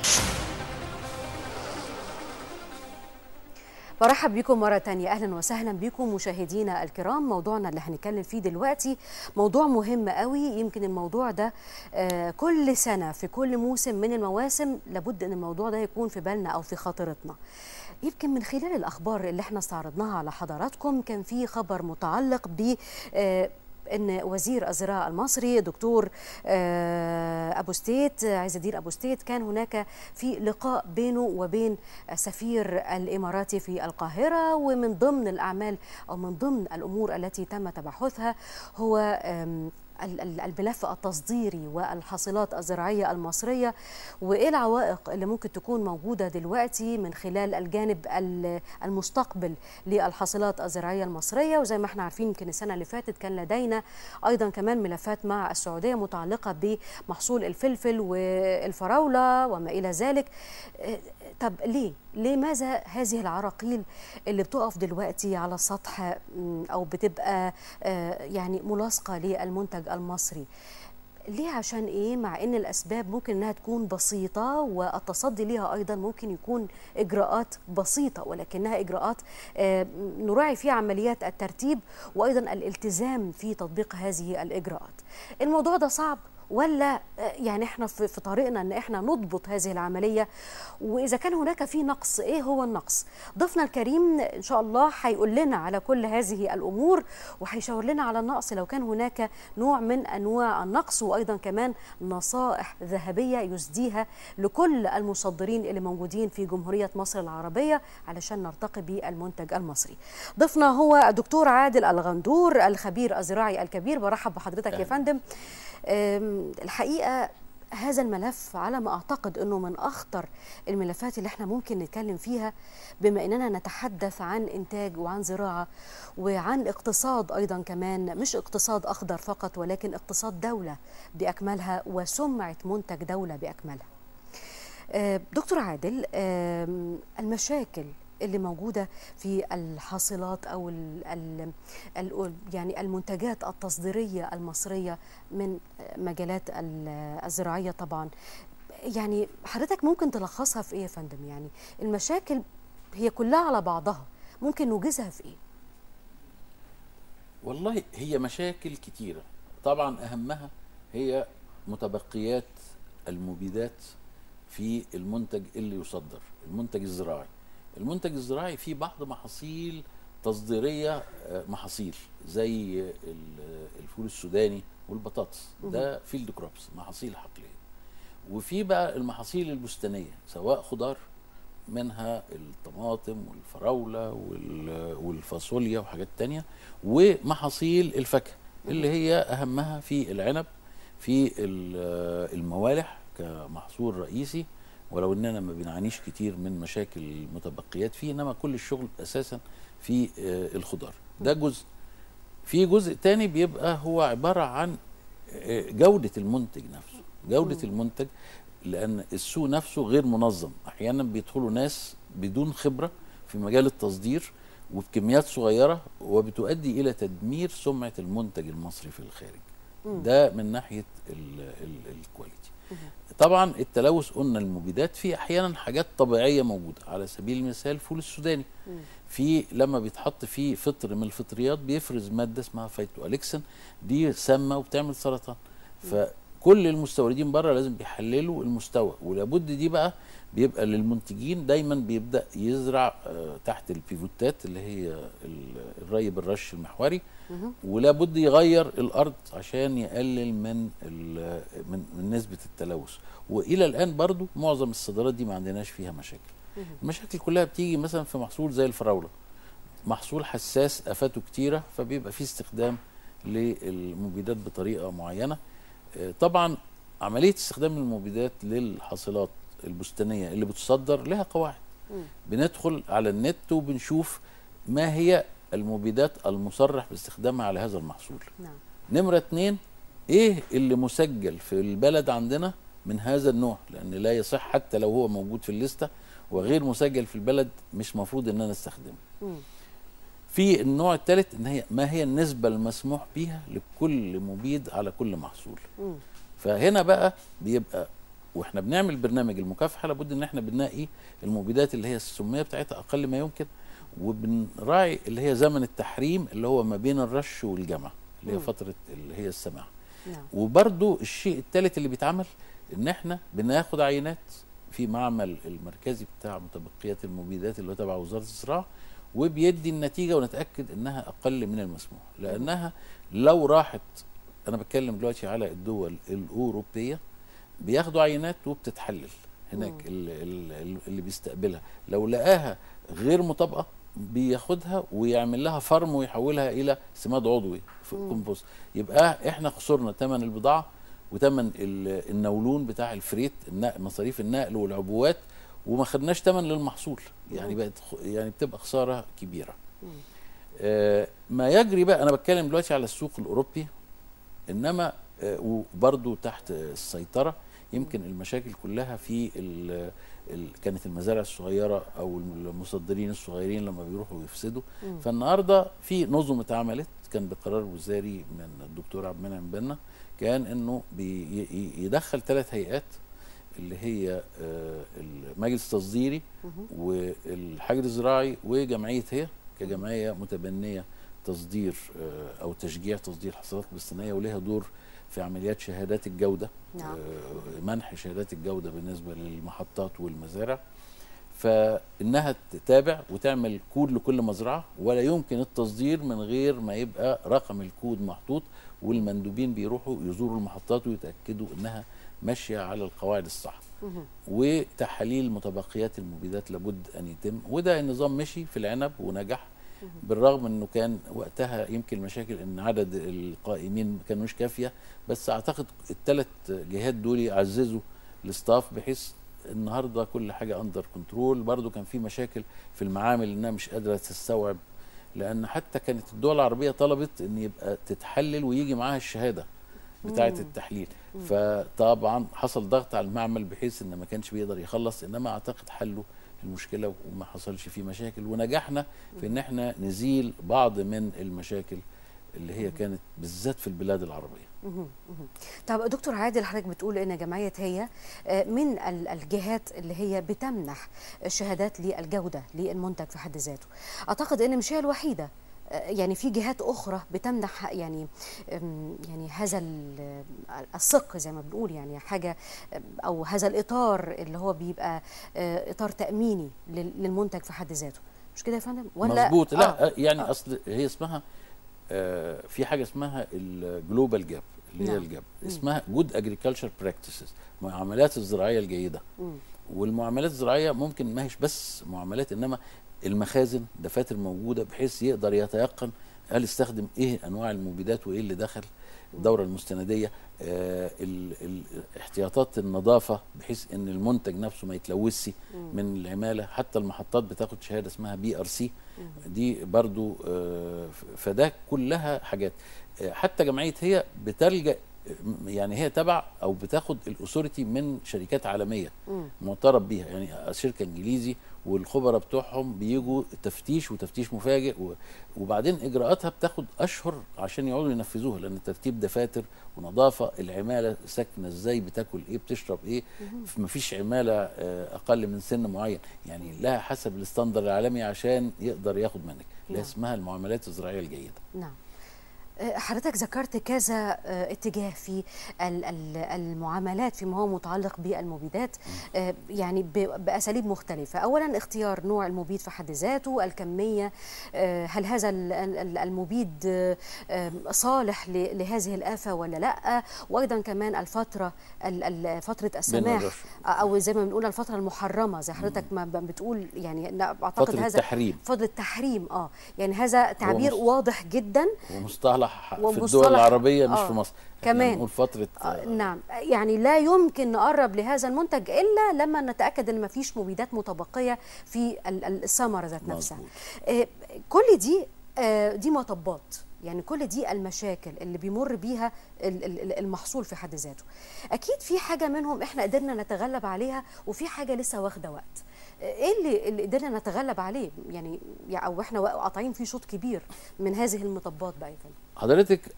برحب بكم مرة تانية أهلا وسهلا بكم مشاهدينا الكرام موضوعنا اللي هنتكلم فيه دلوقتي موضوع مهم قوي يمكن الموضوع ده آه، كل سنة في كل موسم من المواسم لابد أن الموضوع ده يكون في بالنا أو في خاطرتنا يمكن من خلال الأخبار اللي احنا استعرضناها على حضراتكم كان في خبر متعلق ب آه، ان وزير الزراعه المصري دكتور آه، ابو ستيت عز الدين ابو ستيت كان هناك في لقاء بينه وبين سفير الاماراتي في القاهره ومن ضمن الاعمال او من ضمن الامور التي تم تبحثها هو آم، ال- ال- الملف التصديري والحاصلات الزراعيه المصريه وايه العوائق اللي ممكن تكون موجوده دلوقتي من خلال الجانب ال- المستقبل للحاصلات الزراعيه المصريه وزي ما احنا عارفين يمكن السنه اللي فاتت كان لدينا ايضا كمان ملفات مع السعوديه متعلقه بمحصول الفلفل والفراوله وما الى ذلك آه، طب ليه لماذا هذه العراقيل اللي بتقف دلوقتي على السطح م، او بتبقى آه، يعني ملاصقه للمنتج المصري ليه عشان ايه مع ان الاسباب ممكن انها تكون بسيطه والتصدي ليها ايضا ممكن يكون اجراءات بسيطه ولكنها اجراءات آه، نراعي فيها عمليات الترتيب وايضا الالتزام في تطبيق هذه الاجراءات الموضوع ده صعب ولا آه، يعني احنا في في طريقنا ان احنا نضبط هذه العمليه واذا كان هناك في نقص ايه هو النقص ضيفنا الكريم ان شاء الله هيقول لنا على كل هذه الامور وهيشاور لنا على النقص لو كان هناك نوع من انواع النقص وايضا كمان نصائح ذهبيه يسديها لكل المصدرين اللي موجودين في جمهوريه مصر العربيه علشان نرتقي بالمنتج المصري ضيفنا هو الدكتور عادل الغندور الخبير الزراعي الكبير برحب بحضرتك يا أهلا. فندم أم، الحقيقه هذا الملف على ما اعتقد انه من اخطر الملفات اللي احنا ممكن نتكلم فيها بما اننا نتحدث عن انتاج وعن زراعه وعن اقتصاد ايضا كمان مش اقتصاد اخضر فقط ولكن اقتصاد دوله باكملها وسمعه منتج دوله باكملها. آه، دكتور عادل آم، المشاكل اللي موجوده في الحاصلات او ال ال ال يعني المنتجات التصديريه المصريه من مجالات ال- الزراعيه طبعا يعني حضرتك ممكن تلخصها في ايه يا فندم يعني المشاكل هي كلها على بعضها ممكن نوجزها في ايه والله هي مشاكل كتيرة طبعا أهمها هي متبقيات المبيدات في المنتج اللي يصدر المنتج الزراعي المنتج الزراعي فيه بعض محاصيل تصديرية آه، محاصيل زي ال- الفول السوداني والبطاطس ده فيلد كروبس محاصيل حقلية وفي بقى المحاصيل البستانية سواء خضار منها الطماطم والفراولة وال- والفاصوليا وحاجات تانية ومحاصيل الفاكهة اللي هي أهمها في العنب في ال- الموالح كمحصول رئيسي ولو اننا ما بنعانيش كتير من مشاكل المتبقيات فيه انما كل الشغل اساسا في آه، الخضار ده جزء في جزء تاني بيبقى هو عبارة عن آه، جودة المنتج نفسه جودة المنتج لأن السوق نفسه غير منظم أحيانا بيدخلوا ناس بدون خبرة في مجال التصدير وبكميات صغيرة وبتؤدي إلى تدمير سمعة المنتج المصري في الخارج ده من ناحية ال- ال- الكواليتي طبعا التلوث قلنا المبيدات في احيانا حاجات طبيعيه موجوده على سبيل المثال الفول السوداني في لما بيتحط فيه فطر من الفطريات بيفرز ماده اسمها فيتو اليكسن دي سامه وبتعمل سرطان فكل المستوردين بره لازم بيحللوا المستوى ولابد دي بقى بيبقى للمنتجين دايما بيبدا يزرع آه، تحت البيفوتات اللي هي ال- الري بالرش المحوري ولابد يغير الارض عشان يقلل من ال- من, من نسبه التلوث والى الان برضو معظم الصادرات دي ما عندناش فيها مشاكل المشاكل كلها بتيجي مثلا في محصول زي الفراوله محصول حساس افاته كتيره فبيبقى فيه استخدام للمبيدات بطريقه معينه آه، طبعا عمليه استخدام المبيدات للحاصلات البستانيه اللي بتصدر لها قواعد بندخل على النت وبنشوف ما هي المبيدات المصرح باستخدامها على هذا المحصول نعم نمرة اتنين ايه اللي مسجل في البلد عندنا من هذا النوع لان لا يصح حتى لو هو موجود في الليستة وغير مسجل في البلد مش مفروض ان انا استخدمه مم. في النوع الثالث ان هي ما هي النسبة المسموح بها لكل مبيد على كل محصول مم. فهنا بقى بيبقى واحنا بنعمل برنامج المكافحه لابد ان احنا بنلاقي المبيدات اللي هي السميه بتاعتها اقل ما يمكن وبنراعي اللي هي زمن التحريم اللي هو ما بين الرش والجمع اللي هي مم. فتره اللي هي السماع نعم وبرضو الشيء الثالث اللي بيتعمل ان احنا بناخد عينات في معمل المركزي بتاع متبقيات المبيدات اللي هو تبع وزاره الزراعه وبيدي النتيجه ونتاكد انها اقل من المسموح لانها لو راحت انا بتكلم دلوقتي على الدول الاوروبيه بياخدوا عينات وبتتحلل هناك مم. ال- ال- اللي بيستقبلها لو لقاها غير مطابقه بياخدها ويعمل لها فرم ويحولها الى سماد عضوي في مم. الكومبوست يبقى احنا خسرنا ثمن البضاعه وثمن ال- النولون بتاع الفريت النقل مصاريف النقل والعبوات وما خدناش ثمن للمحصول يعني مم. بقت خ- يعني بتبقى خساره كبيره مم. آه، ما يجري بقى انا بتكلم دلوقتي على السوق الاوروبي انما آه، وبرضو تحت آه، السيطره يمكن المشاكل كلها في ال ال كانت المزارع الصغيره او المصدرين الصغيرين لما بيروحوا يفسدوا مم. فالنهارده في نظم اتعملت كان بقرار وزاري من الدكتور عبد المنعم بنا كان انه بيدخل ثلاث هيئات اللي هي آه، المجلس التصديري مهم. والحجر الزراعي وجمعيه هي كجمعيه متبنيه تصدير آه، او تشجيع تصدير الحصولات البستانيه ولها دور في عمليات شهادات الجوده نعم. آه، منح شهادات الجوده بالنسبه للمحطات والمزارع فانها تتابع وتعمل كود لكل مزرعه ولا يمكن التصدير من غير ما يبقى رقم الكود محطوط والمندوبين بيروحوا يزوروا المحطات ويتاكدوا انها ماشيه على القواعد الصح مهم. وتحاليل متبقيات المبيدات لابد ان يتم وده النظام مشي في العنب ونجح بالرغم انه كان وقتها يمكن مشاكل ان عدد القائمين ما كانوش كافيه بس اعتقد الثلاث جهات دول عززوا الاستاف بحيث النهارده كل حاجه اندر كنترول برضو كان في مشاكل في المعامل انها مش قادره تستوعب لان حتى كانت الدول العربيه طلبت ان يبقى تتحلل ويجي معاها الشهاده بتاعه مم. التحليل فطبعا حصل ضغط على المعمل بحيث ان ما كانش بيقدر يخلص انما اعتقد حلوا المشكله وما حصلش فيه مشاكل ونجحنا في ان احنا نزيل بعض من المشاكل اللي هي كانت بالذات في البلاد العربيه مهم. مهم. طب دكتور عادل حضرتك بتقول ان جمعيه هي آه، من ال- الجهات اللي هي بتمنح شهادات للجوده للمنتج في حد ذاته اعتقد ان مش هي الوحيده آه، يعني في جهات اخرى بتمنح يعني أم، يعني هذا ال- الثق زي ما بنقول يعني حاجه أم، او هذا الاطار اللي هو بيبقى آه، اطار تاميني لل- للمنتج في حد ذاته مش كده يا فندم ولا مظبوط لا آه. آه. يعني آه. آه. اصل هي اسمها آه في حاجه اسمها الجلوبال جاب اللي هي نعم. الجاب مم. اسمها جود اجريكلتشر براكتسز معاملات الزراعيه الجيده مم. والمعاملات الزراعيه ممكن ما هيش بس معاملات انما المخازن دفاتر موجوده بحيث يقدر يتيقن هل استخدم ايه انواع المبيدات وايه اللي دخل الدوره المستنديه آه ال ال احتياطات النظافه بحيث ان المنتج نفسه ما يتلوثش من العماله حتى المحطات بتاخد شهاده اسمها بي ار سي دي برضو آه ف- فده كلها حاجات آه حتى جمعيه هي بتلجا يعني هي تبع او بتاخد الاثوريتي من شركات عالميه مم. معترف بيها يعني شركه انجليزي والخبراء بتوعهم بيجوا تفتيش وتفتيش مفاجئ و- وبعدين اجراءاتها بتاخد اشهر عشان يقعدوا ينفذوها لان ترتيب دفاتر ونظافه العماله ساكنه ازاي بتاكل ايه بتشرب ايه مفيش عماله آه، اقل من سن معين يعني لها حسب الستاندر العالمي عشان يقدر ياخد منك اللي نعم. اسمها المعاملات الزراعيه الجيده نعم آه، حضرتك ذكرت كذا آه، اتجاه في ال- ال- المعاملات فيما هو متعلق بالمبيدات آه، يعني ب- باساليب مختلفه اولا اختيار نوع المبيد في حد ذاته الكميه آه، هل هذا ال- ال- المبيد آه، آه، صالح ل- لهذه الافه ولا لا وايضا كمان الفتره ال- ال- فتره السماح الرش. او زي ما بنقول الفتره المحرمه زي حضرتك ما ب- بتقول يعني أنا اعتقد فتره هذا التحريم فتره التحريم اه يعني هذا تعبير مص- واضح جدا ومصطلح في ومصطلح- الدول العربيه مش آه، في مصر إحنا كمان. بنقول فتره آه، نعم يعني لا يمكن نقرب لهذا المنتج الا لما نتاكد ان مفيش مبيدات متبقيه في ال- ال- الثمره ذات نفسها مظبوط. آه، كل دي آه، دي مطبات يعني كل دي المشاكل اللي بيمر بيها ال- ال- المحصول في حد ذاته اكيد في حاجه منهم احنا قدرنا نتغلب عليها وفي حاجه لسه واخده وقت آه، ايه اللي, اللي قدرنا نتغلب عليه يعني يعني او احنا قاطعين فيه شوط كبير من هذه المطبات بقى يا فندم حضرتك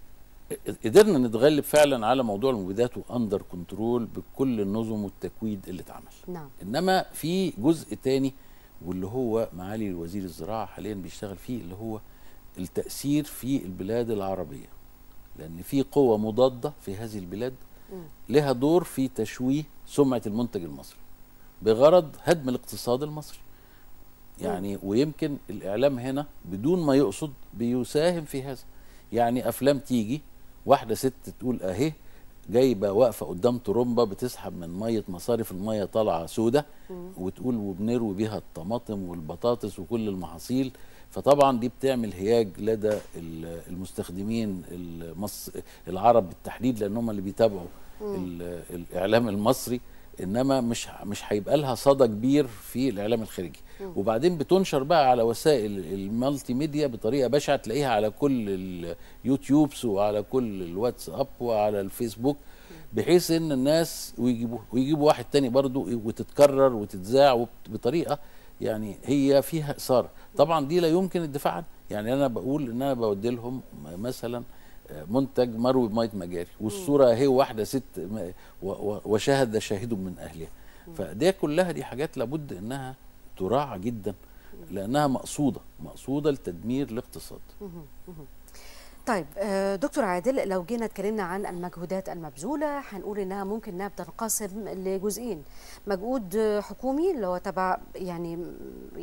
قدرنا نتغلب فعلا على موضوع المبيدات واندر كنترول بكل النظم والتكويد اللي اتعمل نعم انما في جزء تاني واللي هو معالي وزير الزراعه حاليا بيشتغل فيه اللي هو التاثير في البلاد العربيه لان في قوه مضاده في هذه البلاد مم. لها دور في تشويه سمعه المنتج المصري بغرض هدم الاقتصاد المصري يعني ويمكن الاعلام هنا بدون ما يقصد بيساهم في هذا يعني افلام تيجي واحده ست تقول اهي جايبه واقفه قدام ترومبه بتسحب من ميه مصارف الميه طالعه سودة وتقول وبنروي بيها الطماطم والبطاطس وكل المحاصيل فطبعا دي بتعمل هياج لدى ال- المستخدمين المص... العرب بالتحديد لان هم اللي بيتابعوا ال- الاعلام المصري انما مش مش هيبقى لها صدى كبير في الاعلام الخارجي وبعدين بتنشر بقى على وسائل المالتي ميديا بطريقه بشعه تلاقيها على كل اليوتيوبس وعلى كل الواتساب وعلى الفيسبوك بحيث ان الناس ويجيبوا ويجيبوا واحد تاني برضو وتتكرر وتتذاع وبت- بطريقه يعني هي فيها اثاره طبعا دي لا يمكن الدفاع عنها يعني انا بقول ان انا بودي لهم مثلا منتج مروي بميه مجاري والصوره اهي واحده ست م- و- و- وشاهد شاهد من اهلها فدي كلها دي حاجات لابد انها تراعى جدا لانها مقصوده مقصوده لتدمير الاقتصاد طيب آه، دكتور عادل لو جينا اتكلمنا عن المجهودات المبذوله هنقول انها ممكن انها بتنقسم لجزئين مجهود آه، حكومي اللي هو تبع يعني م-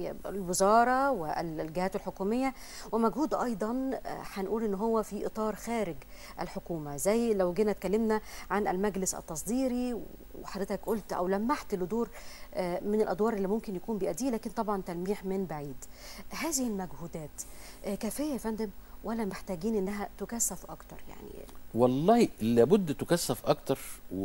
الوزاره والجهات الحكوميه ومجهود ايضا آه، هنقول ان هو في اطار خارج الحكومه زي لو جينا اتكلمنا عن المجلس التصديري وحضرتك قلت او لمحت لدور آه، من الادوار اللي ممكن يكون بيأديه لكن طبعا تلميح من بعيد هذه المجهودات آه، كافيه يا فندم ولا محتاجين انها تكثف اكتر يعني والله لابد تكثف اكتر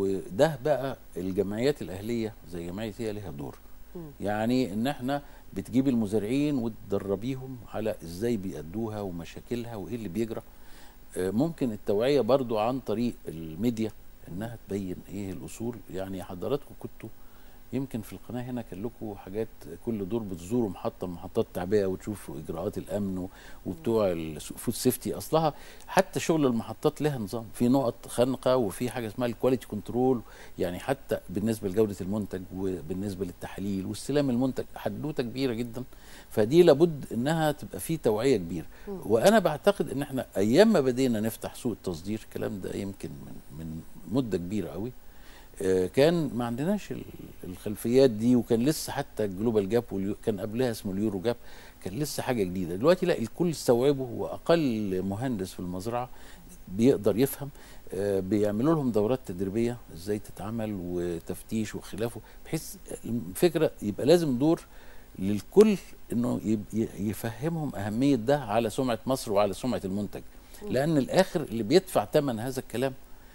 وده بقى الجمعيات الاهليه زي جمعيه هي ليها دور مم. يعني ان احنا بتجيب المزارعين وتدربيهم على ازاي بيأدوها ومشاكلها وايه اللي بيجرى آه، ممكن التوعيه برضو عن طريق الميديا انها تبين ايه الاصول يعني حضراتكم كنتوا يمكن في القناه هنا كان لكم حاجات كل دور بتزوروا محطه من محطات التعبئه وتشوفوا اجراءات الامن و- وبتوع الفود سيفتي اصلها حتى شغل المحطات لها نظام في نقط خنقه وفي حاجه اسمها الكواليتي كنترول يعني حتى بالنسبه لجوده المنتج وبالنسبه للتحاليل واستلام المنتج حدوته كبيره جدا فدي لابد انها تبقى في توعيه كبيره وانا بعتقد ان احنا ايام ما بدينا نفتح سوق التصدير الكلام ده يمكن من من مده كبيره قوي آه، كان ما عندناش ال- الخلفيات دي وكان لسه حتى الجلوبال جاب واليو كان قبلها اسمه اليورو جاب كان لسه حاجه جديده دلوقتي لا الكل استوعبه واقل مهندس في المزرعه بيقدر يفهم آه، بيعملوا لهم دورات تدريبيه ازاي تتعمل وتفتيش وخلافه بحيث الفكره يبقى لازم دور للكل انه يب- ي- يفهمهم اهميه ده على سمعه مصر وعلى سمعه المنتج لان الاخر اللي بيدفع ثمن هذا الكلام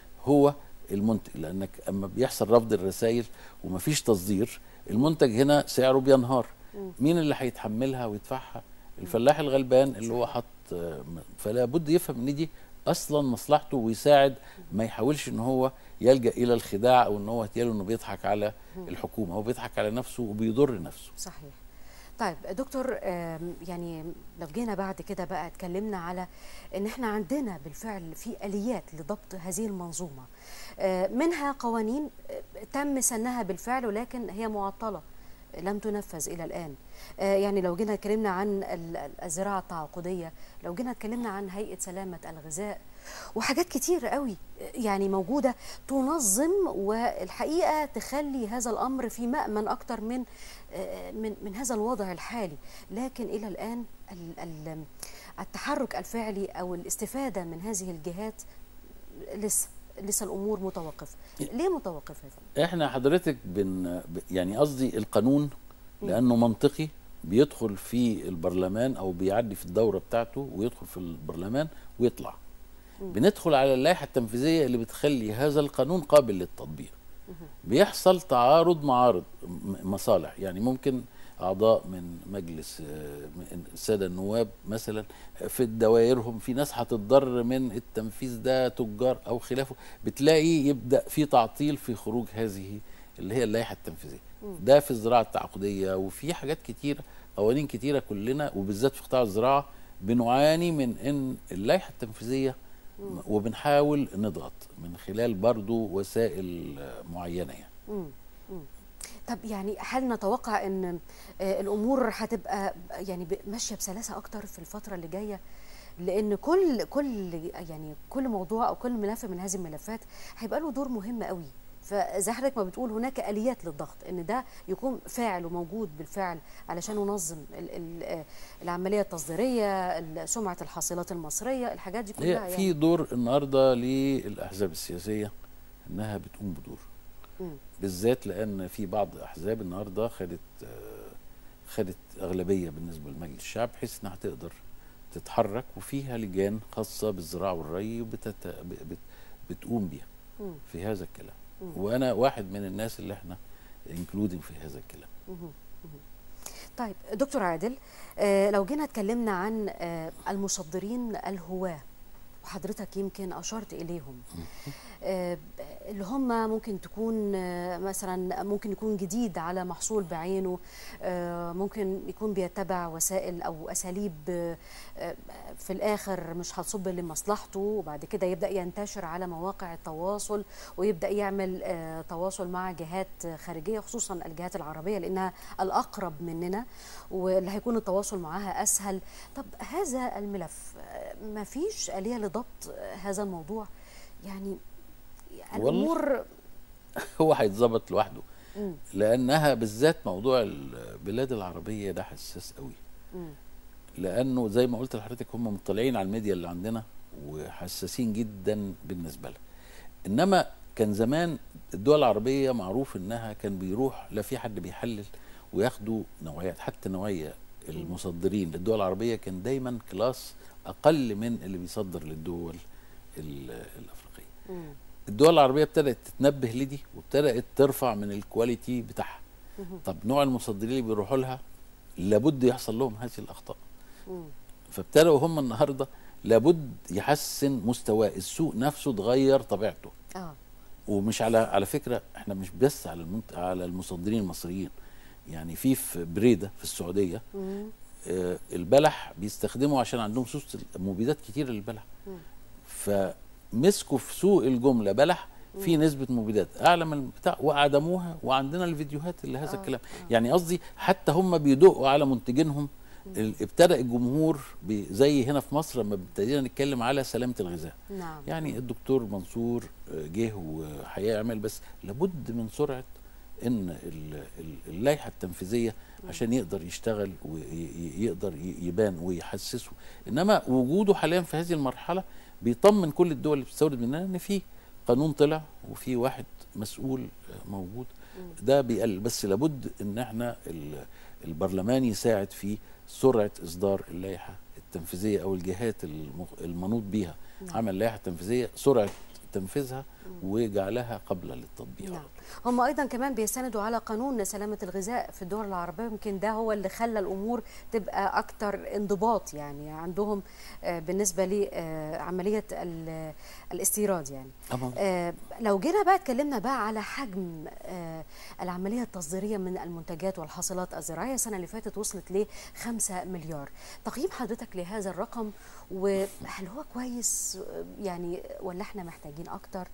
هو المنتج لانك اما بيحصل رفض الرسائل ومفيش تصدير المنتج هنا سعره بينهار مين اللي هيتحملها ويدفعها الفلاح الغلبان اللي هو حط آه، م- فلا بد يفهم ان دي اصلا مصلحته ويساعد ما يحاولش ان هو يلجا الى الخداع او ان هو يتقال انه بيضحك على الحكومه هو بيضحك على نفسه وبيضر نفسه صحيح طيب دكتور آم، يعني لو جينا بعد كده بقى اتكلمنا على ان احنا عندنا بالفعل في اليات لضبط هذه المنظومه آه، منها قوانين آه، تم سنها بالفعل ولكن هي معطله لم تنفذ الى الان آه، يعني لو جينا اتكلمنا عن ال- ال- الزراعه التعاقديه لو جينا اتكلمنا عن هيئه سلامه الغذاء وحاجات كتير قوي آه، يعني موجوده تنظم والحقيقه تخلي هذا الامر في مامن اكتر من آه، من من هذا الوضع الحالي لكن الى الان ال- ال- التحرك الفعلي او الاستفاده من هذه الجهات لسه لسه الامور متوقفه ليه متوقفه يا فندم احنا حضرتك بن ب- يعني قصدي القانون لانه منطقي بيدخل في البرلمان او بيعدي في الدوره بتاعته ويدخل في البرلمان ويطلع بندخل على اللائحه التنفيذيه اللي بتخلي هذا القانون قابل للتطبيق بيحصل تعارض معارض م- مصالح يعني ممكن اعضاء من مجلس آه، من الساده النواب مثلا في دوائرهم في ناس هتتضر من التنفيذ ده تجار او خلافه بتلاقي يبدا في تعطيل في خروج هذه اللي هي اللائحه التنفيذيه ده في الزراعه التعاقديه وفي حاجات كتيره قوانين كتيره كلنا وبالذات في قطاع الزراعه بنعاني من ان اللائحه التنفيذيه وبنحاول نضغط من خلال برضو وسائل معينه يعني مم. مم. طب يعني هل نتوقع ان آه، الامور هتبقى يعني ب- ماشيه بسلاسه اكتر في الفتره اللي جايه لان كل كل يعني كل موضوع او كل ملف من هذه الملفات هيبقى له دور مهم قوي فزي حضرتك ما بتقول هناك اليات للضغط ان ده يكون فاعل وموجود بالفعل علشان ننظم ال ال آه، العمليه التصديريه ال- سمعه الحاصلات المصريه الحاجات دي كلها هي في دور النهارده للاحزاب السياسيه انها بتقوم بدور مم. بالذات لان في بعض الاحزاب النهارده خدت آه، خدت اغلبيه بالنسبه لمجلس الشعب بحيث انها تقدر تتحرك وفيها لجان خاصه بالزراعه والري وبتت... ب- بت... بتقوم بيها مم. في هذا الكلام مم. وانا واحد من الناس اللي احنا انكلودنج في هذا الكلام مهم. مهم. طيب دكتور عادل آه، لو جينا اتكلمنا عن آه، المصدرين الهواة وحضرتك يمكن أشرت إليهم آه، اللي هم ممكن تكون آه، مثلا ممكن يكون جديد على محصول بعينه آه، ممكن يكون بيتبع وسائل أو أساليب آه، آه، في الآخر مش هتصب لمصلحته وبعد كده يبدأ ينتشر على مواقع التواصل ويبدأ يعمل آه، تواصل مع جهات خارجية خصوصا الجهات العربية لأنها الأقرب مننا واللي هيكون التواصل معها أسهل طب هذا الملف آه، ما فيش آلية لضبط آه، هذا الموضوع يعني والله. الأمور هو هيتظبط لوحده مم. لانها بالذات موضوع البلاد العربيه ده حساس قوي مم. لانه زي ما قلت لحضرتك هم مطلعين على الميديا اللي عندنا وحساسين جدا بالنسبه لها انما كان زمان الدول العربيه معروف انها كان بيروح لا في حد بيحلل وياخدوا نوعيات حتى نوعيه المصدرين للدول العربيه كان دايما كلاس اقل من اللي بيصدر للدول ال- الافريقيه مم. الدول العربيه ابتدت تتنبه لدي وابتدت ترفع من الكواليتي بتاعها مهم. طب نوع المصدرين اللي بيروحوا لها لابد يحصل لهم هذه الاخطاء مم. فابتدوا هم النهارده لابد يحسن مستواه السوق نفسه اتغير طبيعته اه ومش على على فكره احنا مش بس على المنت... على المصدرين المصريين يعني في في بريده في السعوديه مم. آه البلح بيستخدموا عشان عندهم سوس مبيدات كتير للبلح مم. فمسكوا في سوق الجمله بلح في نسبه مبيدات اعلى من البتاع واعدموها وعندنا الفيديوهات اللي هذا آه، الكلام يعني قصدي حتى هم بيدقوا على منتجينهم ال- ابتدى الجمهور بي- زي هنا في مصر لما ابتدينا نتكلم على سلامه الغذاء نعم يعني الدكتور منصور آه، جه وهيعمل بس لابد من سرعه ان ال- ال- اللائحه التنفيذيه عشان يقدر يشتغل ويقدر يبان ويحسسه انما وجوده حاليا في هذه المرحله بيطمن كل الدول اللي بتستورد مننا ان في قانون طلع وفي واحد مسؤول آه، موجود ده بيقلل بس لابد ان احنا ال- البرلمان يساعد في سرعه اصدار اللائحه التنفيذيه او الجهات المغ- المنوط بيها نعم. عمل لائحه تنفيذيه سرعه تنفيذها وجعلها قبل للتطبيق نعم هم ايضا كمان بيستندوا على قانون سلامه الغذاء في الدول العربيه يمكن ده هو اللي خلى الامور تبقى اكتر انضباط يعني عندهم آه، بالنسبه لعمليه الاستيراد يعني أما آه، لو جينا بقى اتكلمنا بقى على حجم آه، العمليه التصديريه من المنتجات والحاصلات الزراعيه السنه اللي فاتت وصلت ل 5 مليار تقييم حضرتك لهذا الرقم وهل هو كويس آه، يعني ولا احنا محتاجين اكتر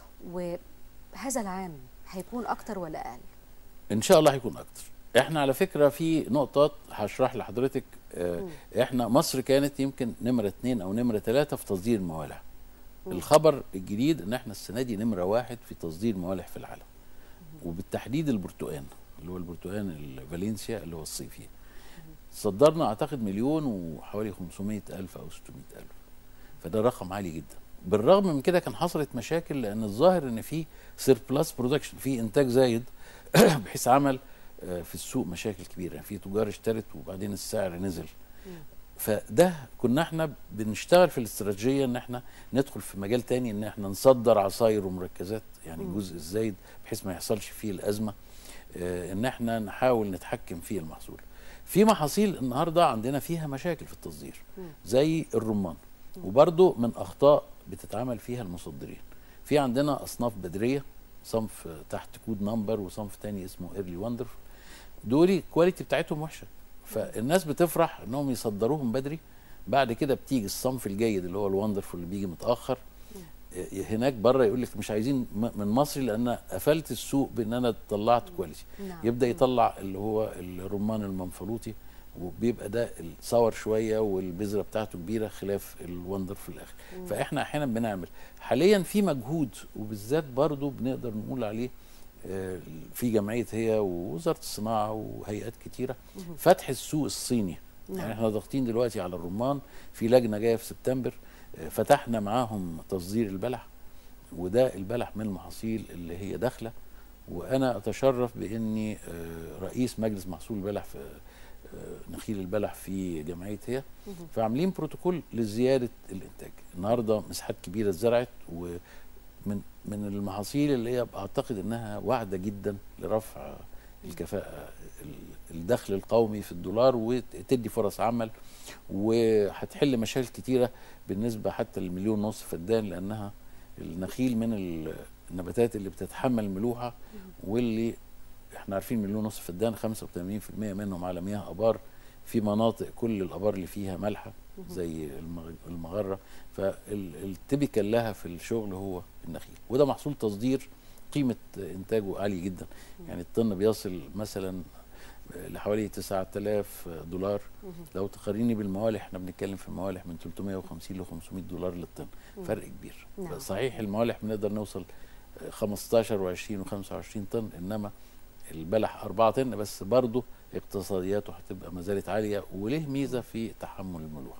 وهذا العام هيكون اكتر ولا اقل ان شاء الله هيكون اكتر احنا على فكره في نقطات هشرح لحضرتك آه احنا مصر كانت يمكن نمره اثنين او نمره ثلاثه في تصدير الموالح الخبر الجديد ان احنا السنه دي نمره واحد في تصدير الموالح في العالم وبالتحديد البرتقان اللي هو البرتقان الفالنسيا اللي هو الصيفي صدرنا اعتقد مليون وحوالي 500 الف او 600 الف فده رقم عالي جدا بالرغم من كده كان حصلت مشاكل لان الظاهر ان في سيربلاس برودكشن في انتاج زايد بحيث عمل آه، في السوق مشاكل كبيره يعني في تجار اشترت وبعدين السعر نزل فده كنا احنا بنشتغل في الاستراتيجيه ان احنا ندخل في مجال تاني ان احنا نصدر عصاير ومركزات يعني الجزء الزايد بحيث ما يحصلش فيه الازمه آه، ان احنا نحاول نتحكم في المحصول في محاصيل النهارده عندنا فيها مشاكل في التصدير زي الرمان وبرضو من اخطاء بتتعمل فيها المصدرين في عندنا اصناف بدريه صنف تحت كود نمبر وصنف تاني اسمه ايرلي وندرفul دول الكواليتي بتاعتهم وحشه فالناس بتفرح انهم يصدروهم بدري بعد كده بتيجي الصنف الجيد اللي هو الوندرفul اللي بيجي متاخر آه، هناك بره يقول لك مش عايزين م- من مصر لان قفلت السوق بان انا طلعت كواليتي نعم. يبدا يطلع اللي هو الرمان المنفلوطي وبيبقى ده الصور شويه والبذره بتاعته كبيره خلاف الوندر في الاخر فاحنا احيانا بنعمل حاليا في مجهود وبالذات برضو بنقدر نقول عليه آه، في جمعيه هي ووزاره الصناعه وهيئات كتيره فتح السوق الصيني نعم. يعني احنا ضاغطين دلوقتي على الرمان في لجنه جايه في سبتمبر آه، فتحنا معاهم تصدير البلح وده البلح من المحاصيل اللي هي داخله وانا اتشرف باني آه، رئيس مجلس محصول البلح في آه، نخيل البلح في جمعيه هي فعاملين بروتوكول لزياده الانتاج النهارده مساحات كبيره اتزرعت ومن من المحاصيل اللي هي اعتقد انها واعده جدا لرفع الكفاءه ال- الدخل القومي في الدولار وتدي فرص عمل وهتحل مشاكل كتيره بالنسبه حتى للمليون ونص فدان لانها النخيل من ال- النباتات اللي بتتحمل ملوحه واللي احنا عارفين مليون ونص فدان 85% منهم على مياه ابار في مناطق كل الابار اللي فيها مالحه زي المغ- المغره فالتبكال لها في الشغل هو النخيل وده محصول تصدير قيمه انتاجه عالي جدا يعني الطن بيصل مثلا لحوالي 9000 دولار لو تقارني بالموالح احنا بنتكلم في موالح من 350 ل 500 دولار للطن فرق كبير نعم. صحيح الموالح بنقدر نوصل 15 و20 و25 طن انما البلح 4 طن بس برضه اقتصادياته هتبقى ما زالت عاليه وليه ميزه في تحمل الملوحه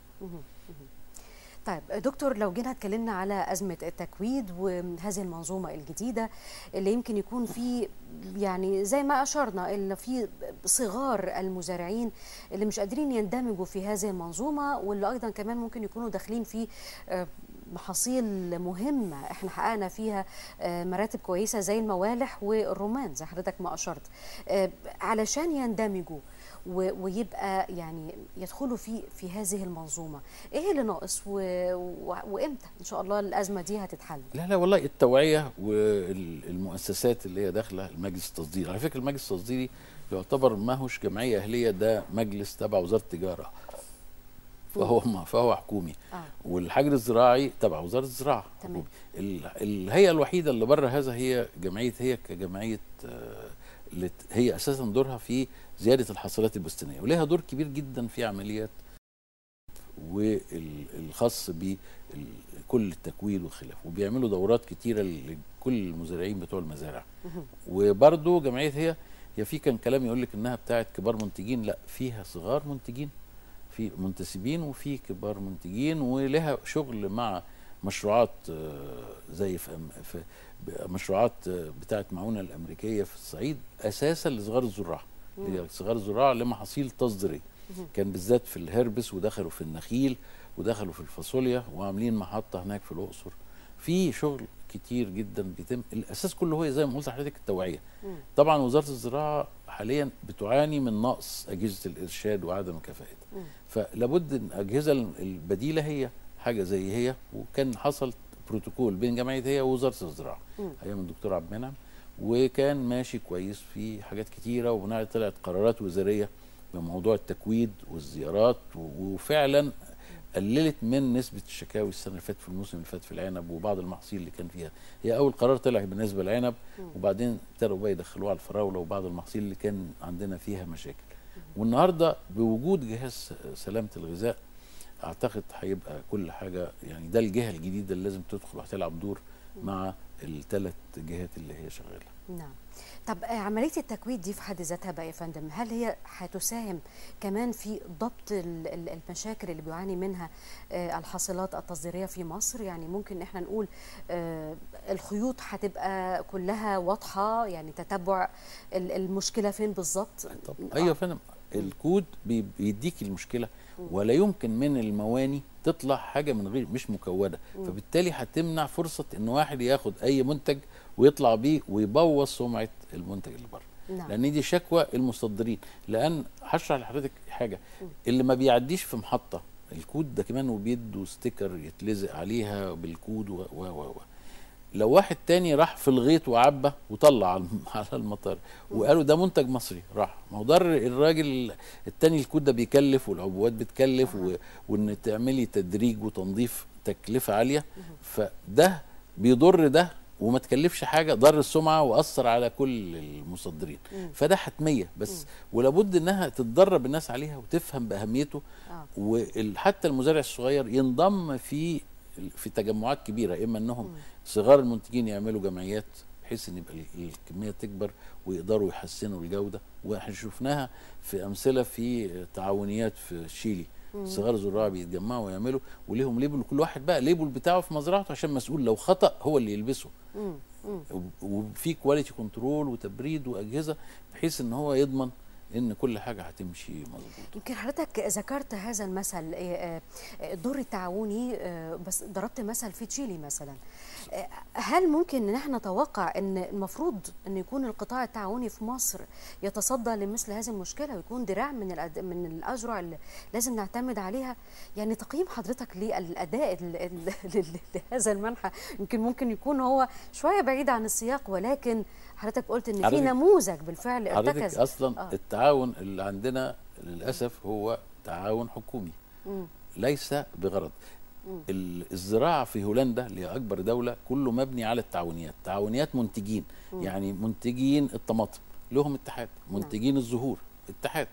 طيب دكتور لو جينا اتكلمنا على أزمة التكويد وهذه المنظومة الجديدة اللي يمكن يكون في يعني زي ما أشرنا إن في صغار المزارعين اللي مش قادرين يندمجوا في هذه المنظومة واللي أيضا كمان ممكن يكونوا داخلين في آه، محاصيل مهمة احنا حققنا فيها آه، مراتب كويسة زي الموالح والرمان زي حضرتك ما أشرت آه، علشان يندمجوا و- ويبقى يعني يدخلوا في في هذه المنظومه ايه اللي ناقص و... و... وامتى ان شاء الله الازمه دي هتتحل لا لا والله التوعيه والمؤسسات اللي هي داخله المجلس التصديري على فكره المجلس التصديري يعتبر ما هوش جمعيه اهليه ده مجلس تبع وزاره التجاره فهو ما فهو حكومي اه والحجر الزراعي تبع وزاره الزراعه تمام. حكومي. ال- الهيئه الوحيده اللي بره هذا هي جمعيه هي كجمعيه آه، اللي ت- هي اساسا دورها في زياده الحاصلات البستانيه ولها دور كبير جدا في عمليات والخاص بكل التكوين والخلاف وبيعملوا دورات كتيره لكل المزارعين بتوع المزارع مهم. وبرضه جمعيه هي هي في كان كلام يقول لك انها بتاعت كبار منتجين لا فيها صغار منتجين في منتسبين وفي كبار منتجين ولها شغل مع مشروعات آه، زي في أم- في ب- مشروعات آه، بتاعت معونه الامريكيه في الصعيد اساسا لصغار الزراع هي صغار الزراع لمحاصيل تصديريه كان بالذات في الهربس ودخلوا في النخيل ودخلوا في الفاصوليا وعاملين محطه هناك في الاقصر في شغل كتير جدا بيتم الاساس كله هو زي ما قلت لحضرتك التوعيه مم. طبعا وزاره الزراعه حاليا بتعاني من نقص اجهزه الارشاد وعدم كفاءتها مم. فلابد ان الاجهزه البديله هي حاجه زي هي وكان حصل بروتوكول بين جمعيه هي ووزاره الزراعه مم. ايام الدكتور عبد المنعم وكان ماشي كويس في حاجات كتيره وبناء طلعت قرارات وزاريه بموضوع التكويد والزيارات و- وفعلا قللت من نسبه الشكاوي السنه اللي فاتت في الموسم اللي فات في العنب وبعض المحاصيل اللي كان فيها هي اول قرار طلع بالنسبه للعنب وبعدين ابتدوا بقى يدخلوها على الفراوله وبعض المحاصيل اللي كان عندنا فيها مشاكل والنهارده بوجود جهاز سلامه الغذاء اعتقد هيبقى كل حاجه يعني ده الجهه الجديده اللي لازم تدخل وهتلعب دور مع الثلاث جهات اللي هي شغاله نعم طب آه، عمليه التكويد دي في حد ذاتها بقى يا فندم هل هي هتساهم كمان في ضبط ال- ال- المشاكل اللي بيعاني منها آه، الحاصلات التصديريه في مصر يعني ممكن احنا نقول آه، الخيوط هتبقى كلها واضحه يعني تتبع ال- المشكله فين بالظبط طب آه. ايوه يا فندم الكود بي- بيديك المشكله ولا يمكن من المواني تطلع حاجه من غير مش مكوده فبالتالي هتمنع فرصه ان واحد ياخد اي منتج ويطلع بيه ويبوظ سمعه المنتج اللي بره نعم لان دي شكوى المصدرين لان هشرح لحضرتك حاجه اللي ما بيعديش في محطه الكود ده كمان وبيدوا ستيكر يتلزق عليها بالكود و و و و. لو واحد تاني راح في الغيط وعبى وطلع على الم- على المطار وقالوا ده منتج مصري راح ما هو ده الراجل التاني الكود ده بيكلف والعبوات بتكلف و... وان تعملي تدريج وتنظيف تكلفه عاليه فده بيضر ده وما تكلفش حاجه ضر السمعه واثر على كل المصدرين فده حتميه بس ولابد انها تتدرب الناس عليها وتفهم باهميته آه. وحتى المزارع الصغير ينضم في في تجمعات كبيره اما انهم صغار المنتجين يعملوا جمعيات بحيث ان يبقى ال- الكميه تكبر ويقدروا يحسنوا الجوده واحنا شفناها في امثله في تعاونيات في شيلي صغار زراع بيتجمعوا ويعملوا وليهم ليبل كل واحد بقى ليبل بتاعه في مزرعته عشان مسؤول لو خطا هو اللي يلبسه مم. مم. وب- وفي كواليتي كنترول وتبريد واجهزه بحيث ان هو يضمن ان كل حاجه هتمشي مظبوط يمكن حضرتك ذكرت هذا المثل آه، آه، الدور التعاوني آه، بس ضربت مثل في تشيلي مثلا آه، هل ممكن ان احنا نتوقع ان المفروض ان يكون القطاع التعاوني في مصر يتصدى لمثل هذه المشكله ويكون دراع من الأد... من الاذرع اللي لازم نعتمد عليها يعني تقييم حضرتك للاداء ال- ال- ل- لهذا المنحى يمكن ممكن يكون هو شويه بعيد عن السياق ولكن حضرتك قلت ان في حضرتك- نموذج بالفعل حضرتك ارتكز اصلا آه. التعاون اللي عندنا للاسف هو تعاون حكومي مم. ليس بغرض ال- الزراعه في هولندا اللي هي اكبر دوله كله مبني على التعاونيات تعاونيات منتجين يعني منتجين الطماطم لهم اتحاد منتجين الزهور اتحاد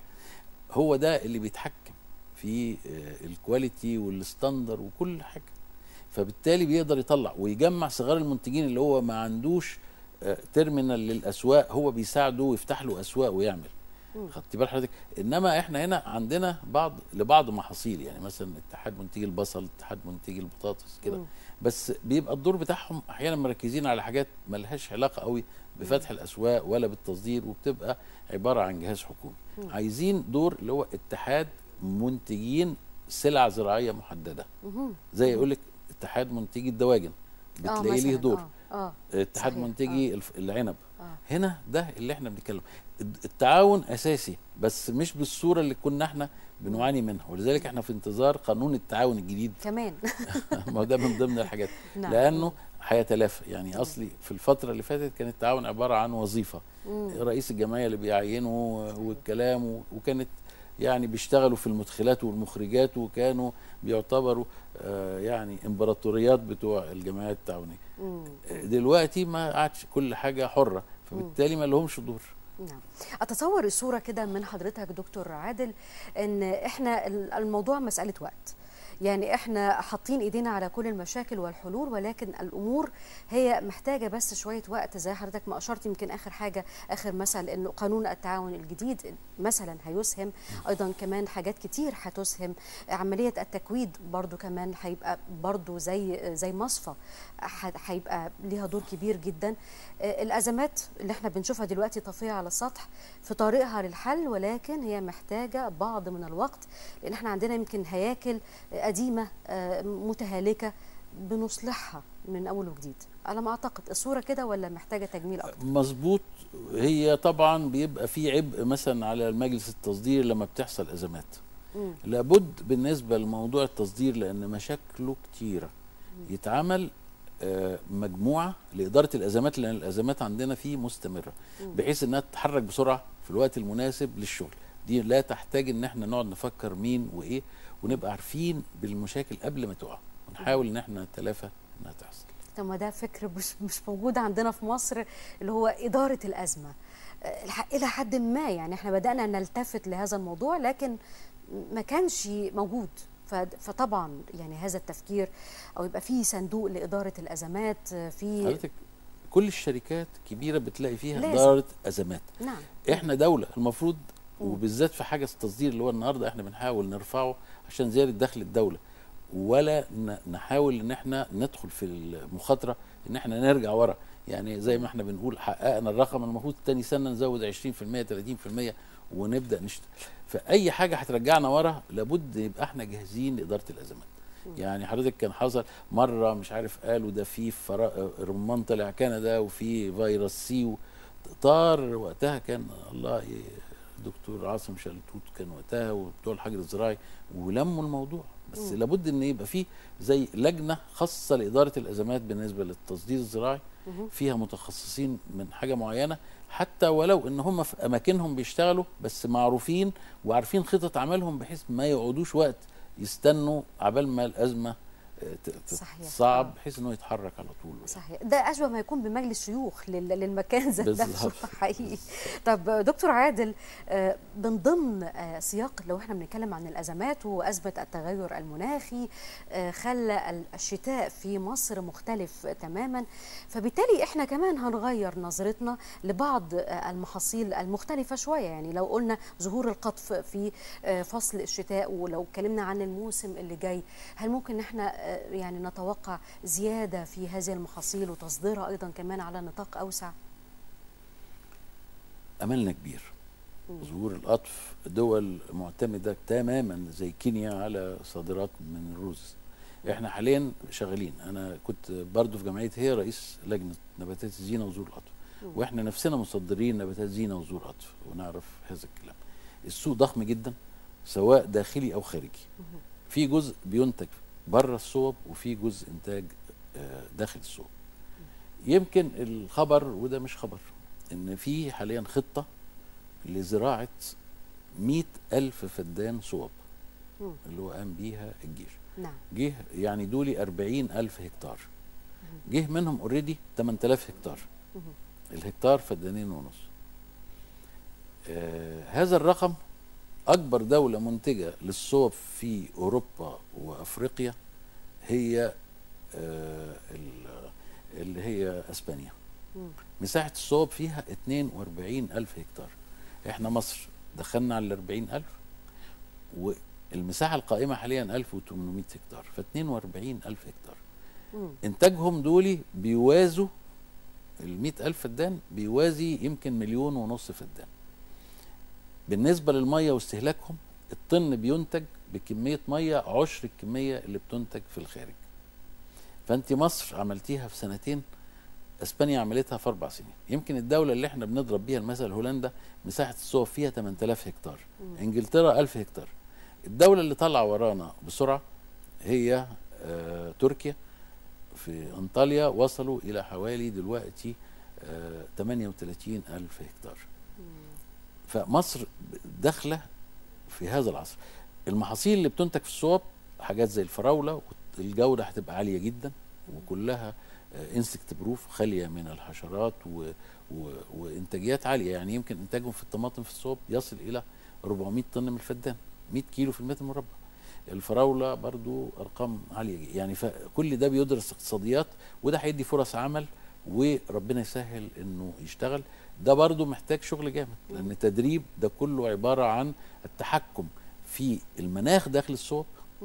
هو ده اللي بيتحكم في آه، الكواليتي والستاندر وكل حاجه فبالتالي بيقدر يطلع ويجمع صغار المنتجين اللي هو ما عندوش آه، تيرمينال للاسواق هو بيساعده ويفتح له اسواق ويعمل خدت بال حضرتك انما احنا هنا عندنا بعض لبعض محاصيل يعني مثلا اتحاد منتجي البصل اتحاد منتجي البطاطس كده بس بيبقى الدور بتاعهم احيانا مركزين على حاجات ملهاش علاقه قوي بفتح الاسواق ولا بالتصدير وبتبقى عباره عن جهاز حكومي عايزين دور اللي هو اتحاد منتجين سلع زراعيه محدده مهم. زي يقول لك اتحاد منتجي الدواجن آه، بتلاقي ليه مثلاً، دور اه, آه. اتحاد صحيح، منتجي الف- العنب آه. هنا ده اللي احنا بنتكلم الد- التعاون اساسي بس مش بالصوره اللي كنا احنا بنعاني منها ولذلك احنا في انتظار قانون التعاون الجديد كمان ما هو ده من ضمن الحاجات نعم. لانه هيتلافى يعني اصلي في الفتره اللي فاتت كان التعاون عباره عن وظيفه رئيس الجمعيه اللي بيعينه والكلام و- وكانت يعني بيشتغلوا في المدخلات والمخرجات وكانوا بيعتبروا آه، يعني امبراطوريات بتوع الجمعيات التعاونيه مم. دلوقتي ما عادش كل حاجه حره فبالتالي ما لهمش دور نعم اتصور الصوره كده من حضرتك دكتور عادل ان احنا ال- الموضوع مساله وقت يعني احنا حاطين ايدينا على كل المشاكل والحلول ولكن الامور هي محتاجه بس شويه وقت زي حضرتك ما اشرت يمكن اخر حاجه اخر مثل انه قانون التعاون الجديد مثلا هيسهم ايضا كمان حاجات كتير هتسهم عمليه التكويد برضو كمان هيبقى برضو زي زي مصفى ح- هيبقى ليها دور كبير جدا آه، الازمات اللي احنا بنشوفها دلوقتي طافيه على السطح في طريقها للحل ولكن هي محتاجه بعض من الوقت لان احنا عندنا يمكن هياكل آه، قديمه آه، متهالكه بنصلحها من اول وجديد على ما اعتقد الصوره كده ولا محتاجه تجميل اكتر مظبوط هي طبعا بيبقى في عبء مثلا على المجلس التصدير لما بتحصل ازمات مم. لابد بالنسبه لموضوع التصدير لان مشاكله كتيره يتعمل آه، مجموعه لاداره الازمات لان الازمات عندنا فيه مستمره بحيث انها تتحرك بسرعه في الوقت المناسب للشغل دي لا تحتاج ان احنا نقعد نفكر مين وايه ونبقى عارفين بالمشاكل قبل ما تقع ونحاول ان احنا نتلافى انها تحصل طب ما ده فكر مش مش موجود عندنا في مصر اللي هو اداره الازمه آه، الح- الى حد ما يعني احنا بدانا نلتفت لهذا الموضوع لكن ما كانش موجود ف- فطبعا يعني هذا التفكير او يبقى في صندوق لاداره الازمات آه، في حضرتك كل الشركات كبيره بتلاقي فيها لازم. اداره ازمات نعم احنا دوله المفروض وبالذات في حاجه التصدير اللي هو النهارده احنا بنحاول نرفعه عشان زياده دخل الدوله ولا ن- نحاول ان احنا ندخل في المخاطره ان احنا نرجع ورا يعني زي ما احنا بنقول حققنا الرقم المفروض تاني سنه نزود 20% 30% ونبدا نشتغل فاي حاجه هترجعنا ورا لابد يبقى احنا جاهزين لاداره الازمات يعني حضرتك كان حصل مره مش عارف قالوا ده في فرا- رمان طلع كندا وفي فيروس سي و- طار وقتها كان الله ي- الدكتور عاصم شلتوت كان وقتها وبتوع الحجر الزراعي ولموا الموضوع بس مم. لابد ان يبقى فيه زي لجنه خاصه لاداره الازمات بالنسبه للتصدير الزراعي مهم. فيها متخصصين من حاجه معينه حتى ولو ان هم في اماكنهم بيشتغلوا بس معروفين وعارفين خطط عملهم بحيث ما يقعدوش وقت يستنوا عبال ما الازمه آه، ت- ت- صحيح. تصعب آه. بحيث انه يتحرك على طول صحيح ده اشبه ما يكون بمجلس شيوخ لل- للمكان ذات نفسه بالظبط. حقيقي طب دكتور عادل آه، من ضمن آه، سياق لو احنا بنتكلم عن الازمات وازمه التغير المناخي آه، خلى ال- الشتاء في مصر مختلف تماما فبالتالي احنا كمان هنغير نظرتنا لبعض آه، المحاصيل المختلفه شويه يعني لو قلنا ظهور القطف في آه، فصل الشتاء ولو اتكلمنا عن الموسم اللي جاي هل ممكن ان احنا آه، يعني نتوقع زياده في هذه المحاصيل وتصديرها ايضا كمان على نطاق اوسع املنا كبير ظهور القطف دول معتمده تماما زي كينيا على صادرات من الرز احنا حاليا شغالين انا كنت برضو في جمعيه هي رئيس لجنه نباتات الزينه وظهور القطف واحنا نفسنا مصدرين نباتات زينه وظهور قطف ونعرف هذا الكلام السوق ضخم جدا سواء داخلي او خارجي في جزء بينتج بره الصوب وفي جزء انتاج آه، داخل الصوب يمكن الخبر وده مش خبر ان في حاليا خطه لزراعه مئة ألف فدان صوب مم. اللي هو قام بيها الجيش نعم جه يعني دولي أربعين ألف هكتار جه منهم اوريدي 8000 هكتار مهم. الهكتار فدانين ونص آه هذا الرقم أكبر دولة منتجة للصوب في أوروبا وأفريقيا هي آه ال- اللي هي أسبانيا مم. مساحة الصوب فيها 42 ألف هكتار احنا مصر دخلنا على ال 40 ألف والمساحة القائمة حاليا 1800 هكتار ف 42 ألف هكتار مم. انتاجهم دولي بيوازوا ال 100 ألف فدان بيوازي يمكن مليون ونص فدان بالنسبة للمية واستهلاكهم الطن بينتج بكمية مية عشر الكمية اللي بتنتج في الخارج فانت مصر عملتيها في سنتين اسبانيا عملتها في اربع سنين يمكن الدوله اللي احنا بنضرب بيها المثل هولندا مساحه الصوب فيها 8000 هكتار انجلترا 1000 هكتار الدوله اللي طالعه ورانا بسرعه هي آه تركيا في انطاليا وصلوا الى حوالي دلوقتي آه 38 الف هكتار فمصر داخله في هذا العصر المحاصيل اللي بتنتج في الصوب حاجات زي الفراوله الجوده هتبقى عاليه جدا وكلها انسكت بروف خاليه من الحشرات و... و... وانتاجيات عاليه يعني يمكن انتاجهم في الطماطم في الصوب يصل الى 400 طن من الفدان 100 كيلو في المتر مربع الفراوله برضو ارقام عاليه جدا. يعني فكل ده بيدرس اقتصاديات وده هيدي فرص عمل وربنا يسهل انه يشتغل ده برضو محتاج شغل جامد لان التدريب ده كله عباره عن التحكم في المناخ داخل الصوب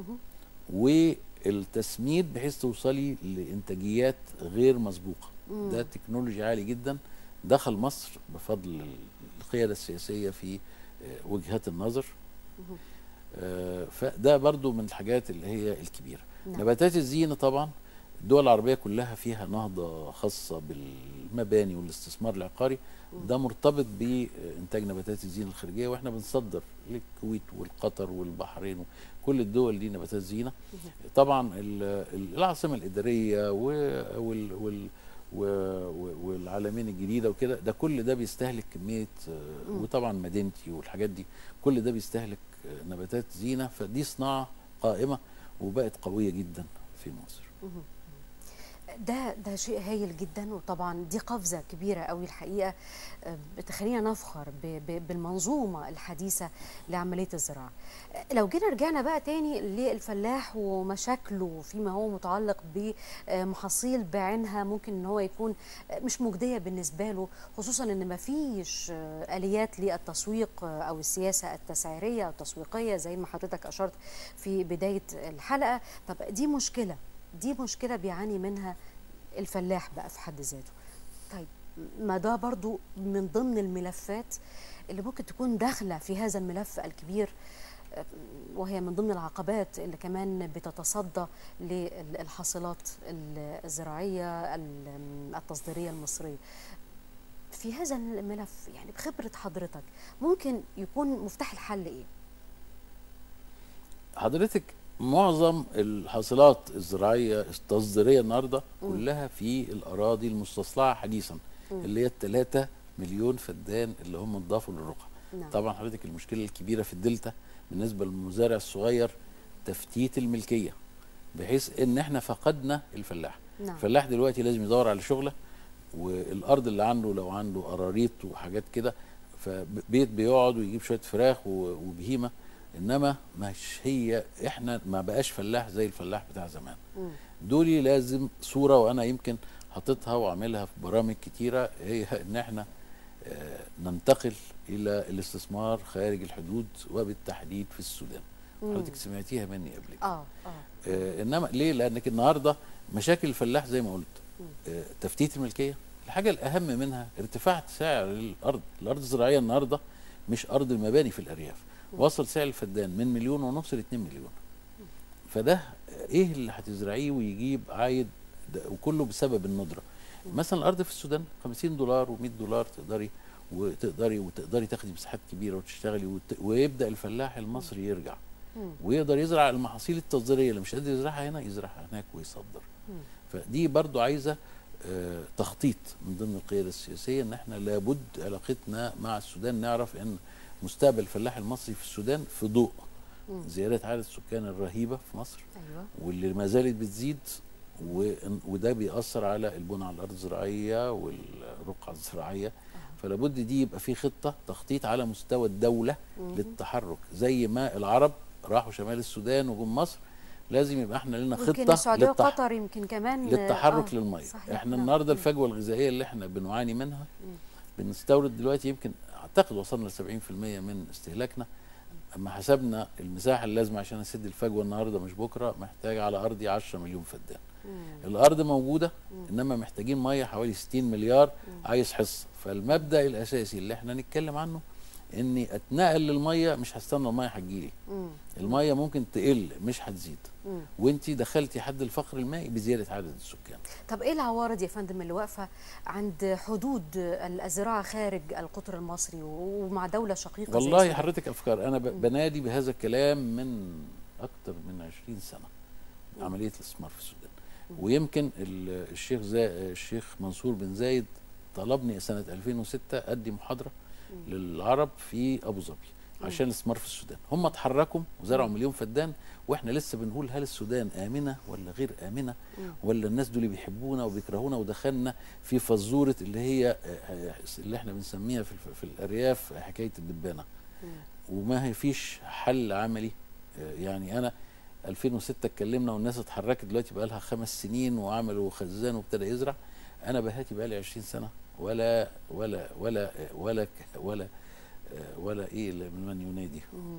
والتسميد بحيث توصلي لانتاجيات غير مسبوقه ده تكنولوجيا عالي جدا دخل مصر بفضل القياده السياسيه في وجهات النظر آه فده برضو من الحاجات اللي هي الكبيره نعم. نباتات الزينه طبعا الدول العربيه كلها فيها نهضه خاصه بالمباني والاستثمار العقاري ده مرتبط بانتاج نباتات الزينه الخارجيه واحنا بنصدر للكويت والقطر والبحرين كل الدول دي نباتات زينه طبعا العاصمه الاداريه وال وال والعالمين الجديده وكده ده كل ده بيستهلك كميه وطبعا مدينتي والحاجات دي كل ده بيستهلك نباتات زينه فدي صناعه قائمه وبقت قويه جدا في مصر ده ده شيء هايل جدا وطبعا دي قفزه كبيره قوي الحقيقه بتخلينا نفخر بالمنظومه الحديثه لعمليه الزراعه. لو جينا رجعنا بقى تاني للفلاح ومشاكله فيما هو متعلق بمحاصيل بعينها ممكن ان هو يكون مش مجديه بالنسبه له خصوصا ان ما فيش اليات للتسويق او السياسه التسعيريه او التسويقيه زي ما حضرتك اشرت في بدايه الحلقه، طب دي مشكله دي مشكله بيعاني منها الفلاح بقى في حد ذاته طيب ما ده برضو من ضمن الملفات اللي ممكن تكون داخله في هذا الملف الكبير وهي من ضمن العقبات اللي كمان بتتصدى للحاصلات الزراعيه التصديريه المصريه في هذا الملف يعني بخبره حضرتك ممكن يكون مفتاح الحل ايه حضرتك معظم الحاصلات الزراعيه التصديريه النهارده كلها في الاراضي المستصلحه حديثا اللي هي الثلاثة مليون فدان اللي هم اتضافوا للرقعه نعم. طبعا حضرتك المشكله الكبيره في الدلتا بالنسبه للمزارع الصغير تفتيت الملكيه بحيث ان احنا فقدنا الفلاح نعم. الفلاح دلوقتي لازم يدور على شغله والارض اللي عنده لو عنده قراريط وحاجات كده فبيت بيقعد ويجيب شويه فراخ و- وبهيمه انما مش هي احنا ما بقاش فلاح زي الفلاح بتاع زمان مم. دولي لازم صوره وانا يمكن حاططها وعاملها في برامج كتيره هي ان احنا آه، ننتقل الى الاستثمار خارج الحدود وبالتحديد في السودان مم. حضرتك سمعتيها مني قبل كده اه اه آه، انما ليه لانك النهارده مشاكل الفلاح زي ما قلت آه، تفتيت الملكيه الحاجه الاهم منها ارتفاع سعر الارض الارض الزراعيه النهارده مش ارض المباني في الارياف وصل سعر الفدان من مليون ونص ل 2 مليون فده ايه اللي هتزرعيه ويجيب عايد ده وكله بسبب الندره مثلا الارض في السودان 50 دولار و100 دولار تقدري وتقدري وتقدري تاخدي مساحات كبيره وتشتغلي وت... ويبدا الفلاح المصري يرجع مم. ويقدر يزرع المحاصيل التصديريه اللي مش قادر يزرعها هنا يزرعها هناك ويصدر فدي برضو عايزه آه، تخطيط من ضمن القياده السياسيه ان احنا لابد علاقتنا مع السودان نعرف ان مستقبل الفلاح المصري في السودان في ضوء زياده عدد السكان الرهيبه في مصر ايوه واللي ما زالت بتزيد و- وده بيأثر على البنى على الأرض الزراعية والرقعة الزراعية فلا بد دي يبقى في خطة تخطيط على مستوى الدولة للتحرك زي ما العرب راحوا شمال السودان وجم مصر لازم يبقى احنا لنا يمكن خطة السعوديه للتح... وقطر يمكن كمان للتحرك آه، للمية صحيح، احنا نعم. النهاردة مم. الفجوة الغذائية اللي احنا بنعاني منها بنستورد دلوقتي يمكن اعتقد وصلنا ل 70% من استهلاكنا اما حسبنا المساحه اللازمه عشان اسد الفجوه النهارده مش بكره محتاج على ارضي 10 مليون فدان الارض موجوده انما محتاجين ميه حوالي 60 مليار عايز حصه فالمبدا الاساسي اللي احنا نتكلم عنه اني اتنقل للميه مش هستنى الميه هتجيلي مم. الميه ممكن تقل مش هتزيد مم. وانت دخلتي حد الفقر المائي بزياده عدد السكان طب ايه العوارض يا فندم اللي واقفه عند حدود الزراعه خارج القطر المصري ومع دوله شقيقه زي والله السودان؟ حضرتك افكار انا ب- بنادي بهذا الكلام من اكتر من 20 سنه عمليه الاستثمار في السودان ويمكن ال- الشيخ زا الشيخ منصور بن زايد طلبني سنه 2006 ادي محاضره للعرب في ابو ظبي عشان الاستثمار في السودان هم اتحركوا وزرعوا مليون فدان واحنا لسه بنقول هل السودان امنه ولا غير امنه ولا الناس دول بيحبونا وبيكرهونا ودخلنا في فزوره اللي هي آه، اللي احنا بنسميها في, الف- في الارياف حكايه الدبانه وما هي فيش حل عملي آه، يعني انا 2006 اتكلمنا والناس اتحركت دلوقتي بقى لها خمس سنين وعملوا خزان وابتدى يزرع انا بهاتي بقى لي 20 سنه ولا ولا ولا ولا ولا آه، ولا ايه من من ينادي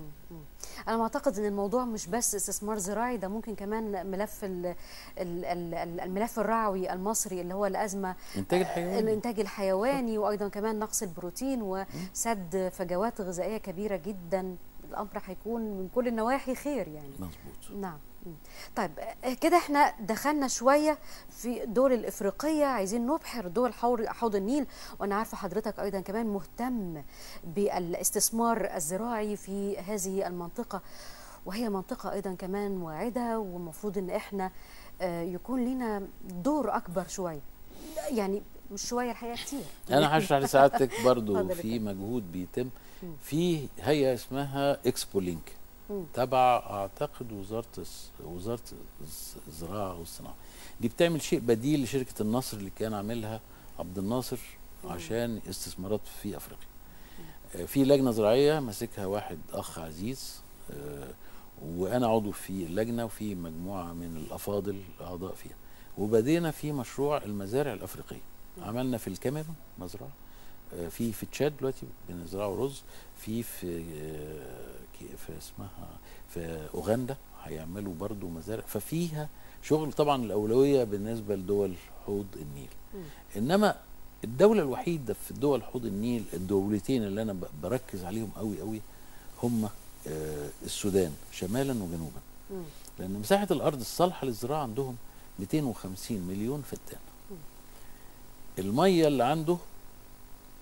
انا معتقد ان الموضوع مش بس استثمار زراعي ده ممكن كمان ملف ال ال ال الملف الرعوي المصري اللي هو الازمه انتاج الحيواني الانتاج الحيواني وايضا كمان نقص البروتين وسد فجوات غذائيه كبيره جدا الامر هيكون من كل النواحي خير يعني مظبوط نعم مم. طيب آه، كده احنا دخلنا شويه في الدول الافريقيه عايزين نبحر دول حور- حوض النيل وانا عارفه حضرتك ايضا كمان مهتم بالاستثمار الزراعي في هذه المنطقه وهي منطقه ايضا كمان واعده والمفروض ان احنا آه، يكون لنا دور اكبر شويه يعني مش شويه الحقيقه كتير انا هشرح لسعادتك برضو اتفضل يا في فندم. مجهود بيتم في هيئه اسمها اكسبو لينك مم. تبع اعتقد وزاره الس- وزاره الز- الزراعه والصناعه دي بتعمل شيء بديل لشركه النصر اللي كان عاملها عبد الناصر عشان استثمارات في افريقيا آه، في لجنه زراعيه ماسكها واحد اخ عزيز آه، وانا عضو في اللجنه وفي مجموعه من الافاضل اعضاء فيها وبدينا في مشروع المزارع الافريقيه عملنا في الكاميرون مزرعه آه، في في تشاد دلوقتي بنزرعوا رز في في آه، كي- في اسمها في اوغندا هيعملوا برضو مزارع ففيها شغل طبعا الاولويه بالنسبه لدول حوض النيل انما الدوله الوحيده في دول حوض النيل الدولتين اللي انا ب- بركز عليهم قوي قوي هم آه، السودان شمالا وجنوبا مم. لان مساحه الارض الصالحه للزراعه عندهم 250 مليون فدان الميه اللي عنده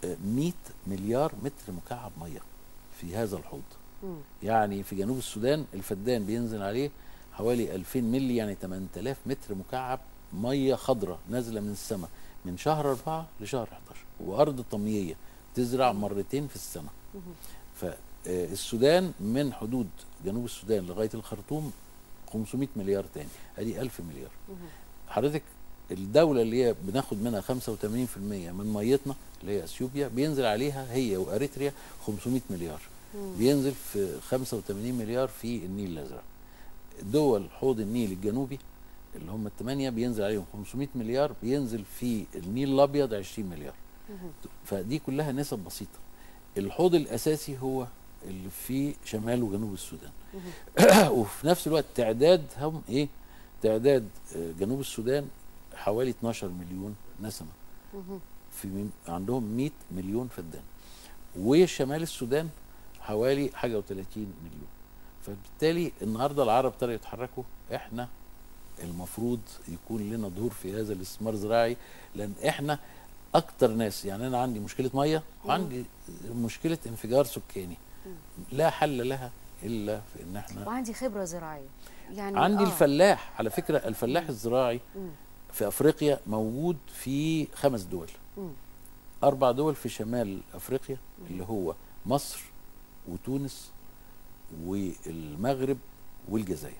آه، 100 مليار متر مكعب ميه في هذا الحوض مم. يعني في جنوب السودان الفدان بينزل عليه حوالي 2000 ملي يعني 8000 متر مكعب ميه خضراء نازله من السماء من شهر 4 لشهر 11 وارض طمييه تزرع مرتين في السنه فالسودان من حدود جنوب السودان لغايه الخرطوم 500 مليار تاني ادي 1000 مليار حضرتك الدوله اللي هي بناخد منها 85% من ميتنا اللي هي اثيوبيا بينزل عليها هي واريتريا 500 مليار بينزل في 85 مليار في النيل الازرق دول حوض النيل الجنوبي اللي هم الثمانيه بينزل عليهم 500 مليار بينزل في النيل الابيض 20 مليار فدي كلها نسب بسيطه الحوض الاساسي هو اللي في شمال وجنوب السودان وفي نفس الوقت تعدادهم ايه تعداد آه، جنوب السودان حوالي 12 مليون نسمه في مين- عندهم 100 مليون فدان وشمال السودان حوالي حاجه و30 مليون فبالتالي النهارده العرب ابتدوا يتحركوا احنا المفروض يكون لنا دور في هذا الاستثمار الزراعي لان احنا اكتر ناس يعني انا عندي مشكله ميه وعندي مشكله انفجار سكاني لا حل لها الا في ان احنا وعندي خبره زراعيه يعني عندي آه. الفلاح على فكره الفلاح الزراعي مم. في افريقيا موجود في خمس دول مم. اربع دول في شمال افريقيا اللي هو مصر وتونس والمغرب والجزائر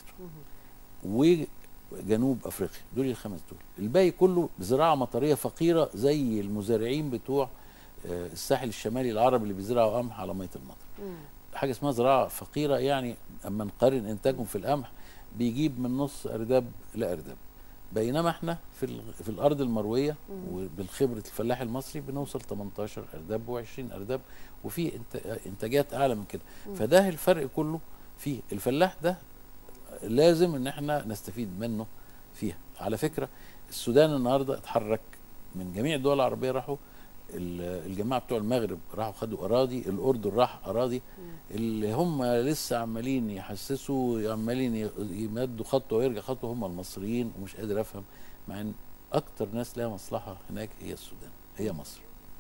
وجنوب افريقيا دول الخمس دول الباقي كله زراعه مطريه فقيره زي المزارعين بتوع آه، الساحل الشمالي العربي اللي بيزرعوا قمح على ميه المطر مم. حاجه اسمها زراعه فقيره يعني اما نقارن انتاجهم في القمح بيجيب من نص ارداب لارداب بينما احنا في ال- في الارض المرويه وبالخبره الفلاح المصري بنوصل 18 ارداب و20 ارداب وفي إنت- انتاجات اعلى من كده فده الفرق كله فيه الفلاح ده لازم ان احنا نستفيد منه فيها على فكره السودان النهارده اتحرك من جميع الدول العربيه راحوا ال- الجماعه بتوع المغرب راحوا خدوا اراضي الاردن راح اراضي اللي هم لسه عمالين يحسسوا عمالين ي- يمدوا خطوه ويرجع خطوه هم المصريين ومش قادر افهم مع ان اكتر ناس لها مصلحه هناك هي السودان هي مصر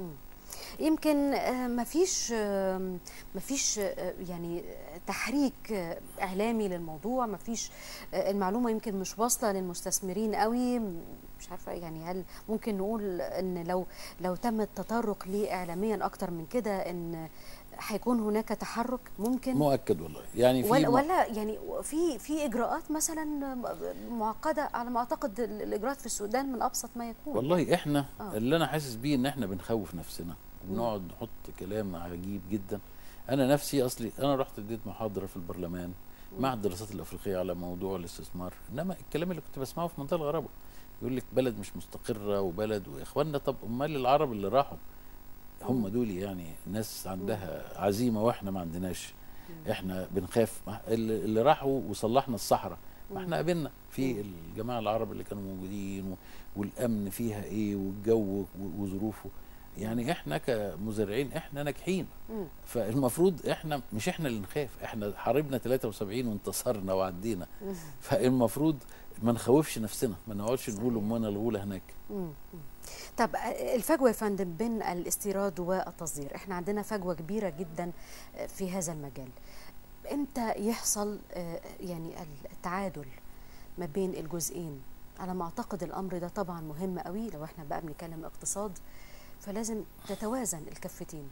يمكن آه، مفيش آه، مفيش آه، يعني تحريك آه، اعلامي للموضوع مفيش آه، المعلومه يمكن مش واصله للمستثمرين قوي مش عارفه يعني هل ممكن نقول ان لو لو تم التطرق ليه اعلاميا اكتر من كده ان هيكون هناك تحرك ممكن مؤكد والله يعني في ولا م- ولا يعني في في اجراءات مثلا معقده على ما اعتقد ال- الاجراءات في السودان من ابسط ما يكون والله احنا آه. اللي انا حاسس بيه ان احنا بنخوف نفسنا وبنقعد نحط كلام عجيب جدا انا نفسي اصلي انا رحت اديت محاضره في البرلمان مع الدراسات الافريقيه على موضوع الاستثمار انما الكلام اللي كنت بسمعه في منطقه الغرابه يقول لك بلد مش مستقره وبلد ويا اخوانا طب امال العرب اللي راحوا هم دول يعني ناس عندها عزيمه واحنا ما عندناش احنا بنخاف ما- اللي اللي راحوا وصلحنا الصحراء ما احنا قابلنا في الجماعه العرب اللي كانوا موجودين و- والامن فيها ايه والجو و- وظروفه يعني احنا كمزارعين احنا ناجحين مم. فالمفروض احنا مش احنا اللي نخاف احنا حاربنا 73 وانتصرنا وعدينا فالمفروض ما نخوفش نفسنا ما نقعدش نقول امنا الغوله هناك مم. مم. طب الفجوه يا فندم بين الاستيراد والتصدير احنا عندنا فجوه كبيره جدا في هذا المجال امتى يحصل آه، يعني التعادل ما بين الجزئين على ما اعتقد الامر ده طبعا مهم قوي لو احنا بقى بنتكلم اقتصاد فلازم تتوازن الكفتين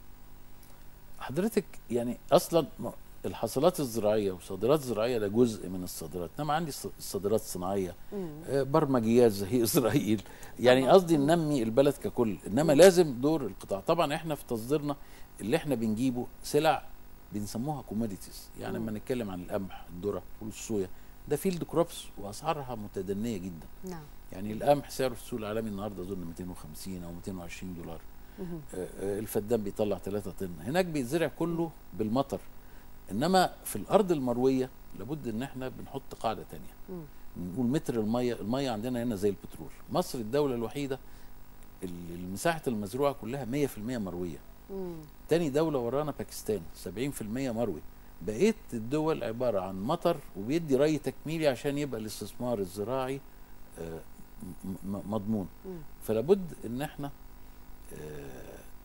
حضرتك يعني اصلا م- الحاصلات الزراعيه والصادرات الزراعيه ده جزء من الصادرات انما عندي الص- الصادرات الصناعيه مم. آه، برمجيات زي اسرائيل يعني طبعاً. قصدي ننمي البلد ككل انما لازم دور القطاع طبعا احنا في تصديرنا اللي احنا بنجيبه سلع بنسموها كوموديتيز يعني مم. لما نتكلم عن القمح الذره والصويا ده فيلد كروبس واسعارها متدنيه جدا نعم يعني القمح سعره في السوق العالمي النهارده اظن 250 او 220 دولار مهم. آه، آه، الفدان بيطلع 3 طن هناك بيتزرع كله بالمطر انما في الارض المرويه لابد ان احنا بنحط قاعده تانية مم. نقول متر الميه الميه عندنا هنا زي البترول مصر الدوله الوحيده اللي المساحه المزروعه كلها 100% مرويه مم. تاني دوله ورانا باكستان 70% مروي بقيه الدول عباره عن مطر وبيدي ري تكميلي عشان يبقى الاستثمار الزراعي آه، م- م- مضمون مم. فلابد ان احنا آه،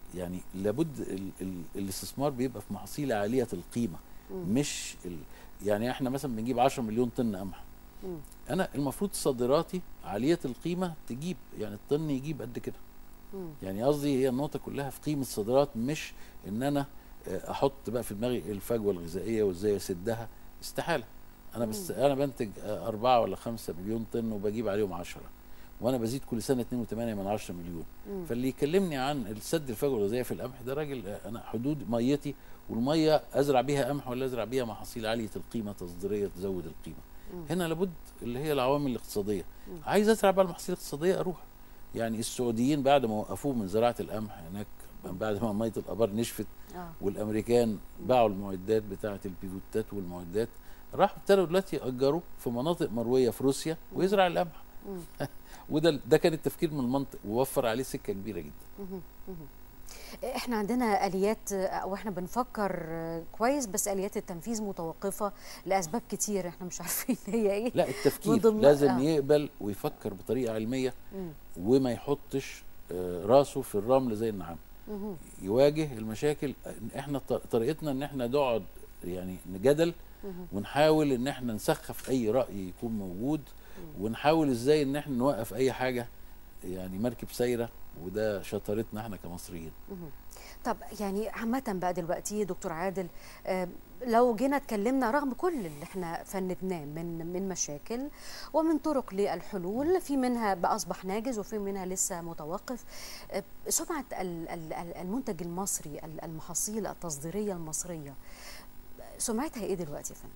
يعني لابد ال ال الاستثمار بيبقى في محاصيل عاليه القيمه مش ال يعني احنا مثلا بنجيب 10 مليون طن قمح مم. انا المفروض صادراتي عاليه القيمه تجيب يعني الطن يجيب قد كده مم. يعني قصدي هي النقطه كلها في قيمه الصادرات مش ان انا آه، احط بقى في دماغي الفجوه الغذائيه وازاي اسدها استحاله انا بس انا بنتج آه، أربعة ولا خمسة مليون طن وبجيب عليهم عشرة وانا بزيد كل سنه 2.8 من 10 مليون مم. فاللي يكلمني عن السد الفجوه الغذائيه في القمح ده راجل آه، انا حدود ميتي والميه ازرع بيها قمح ولا ازرع بيها محاصيل عاليه القيمه تصديريه تزود القيمه مم. هنا لابد اللي هي العوامل الاقتصاديه مم. عايز ازرع بقى المحاصيل الاقتصاديه اروح يعني السعوديين بعد ما وقفوه من زراعه القمح هناك بعد ما ميه الابار نشفت اه والامريكان باعوا المعدات بتاعه البيفوتات والمعدات راحوا ابتدوا دلوقتي يأجروا في مناطق مرويه في روسيا ويزرع القمح مم. وده ده كان التفكير من المنطق ووفر عليه سكه كبيره جدا مهم. مهم. احنا عندنا اليات او احنا بنفكر كويس بس اليات التنفيذ متوقفه لاسباب كتير احنا مش عارفين هي ايه لا من التفكير ضمن- لازم آه. يقبل ويفكر بطريقه علميه مم. وما يحطش آه، راسه في الرمل زي النعام مهم. يواجه المشاكل احنا ط- طريقتنا ان احنا نقعد يعني نجدل مهم. ونحاول ان احنا نسخف اي راي يكون موجود ونحاول ازاي ان احنا نوقف اي حاجه يعني مركب سايره وده شطارتنا احنا كمصريين مهم. طب يعني عامة بقى دلوقتي دكتور عادل آه، لو جينا اتكلمنا رغم كل اللي احنا فندناه من من مشاكل ومن طرق للحلول في منها بقى اصبح ناجز وفي منها لسه متوقف آه، سمعة ال- ال- ال- المنتج المصري ال- المحاصيل التصديرية المصرية سمعتها ايه دلوقتي يا فندم؟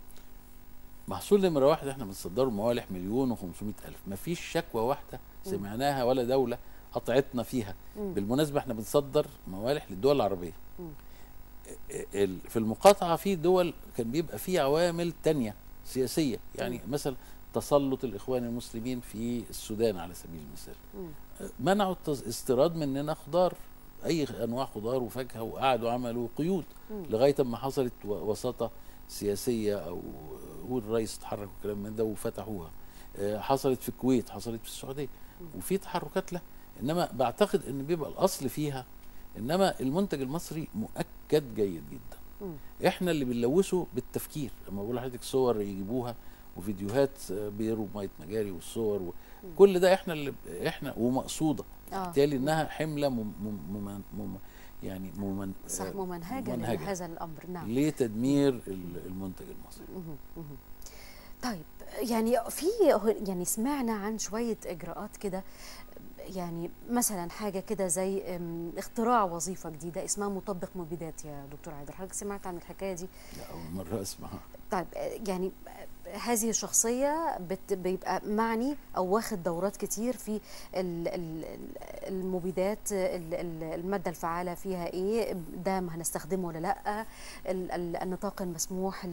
محصول نمره واحد احنا بنصدره موالح مليون و500 الف مفيش شكوى واحده سمعناها ولا دوله قطعتنا فيها مم. بالمناسبه احنا بنصدر موالح للدول العربيه مم. ال- في المقاطعه في دول كان بيبقى في عوامل تانية سياسيه يعني مثلا تسلط الاخوان المسلمين في السودان على سبيل المثال مم. منعوا التص- استيراد مننا خضار اي انواع خضار وفاكهه وقعدوا عملوا قيود مم. لغايه اما حصلت و- وساطه سياسيه او والرئيس اتحرك وكلام من ده وفتحوها آه، حصلت في الكويت حصلت في السعوديه وفي تحركات له انما بعتقد ان بيبقى الاصل فيها انما المنتج المصري مؤكد جيد جدا مم. احنا اللي بنلوثه بالتفكير لما بقول لحضرتك صور يجيبوها وفيديوهات آه، بيروا ميه مجاري والصور و... كل ده احنا اللي احنا ومقصوده اه بالتالي انها حمله مم مم مم يعني ممن صح آه، ممنهجة ممنهجة. لهذا الامر نعم لتدمير ال- المنتج المصري مهم. مهم. طيب يعني في يعني سمعنا عن شوية إجراءات كده يعني مثلا حاجة كده زي أم، اختراع وظيفة جديدة اسمها مطبق مبيدات يا دكتور عادل حضرتك سمعت عن الحكاية دي لا، اول مره اسمعها طيب آه، يعني آه، هذه الشخصية بت بيبقى معني أو واخد دورات كتير في ال- ال- ال- المبيدات ال- ال- المادة الفعالة فيها إيه ده ما هنستخدمه ولا لأ ال- ال- النطاق المسموح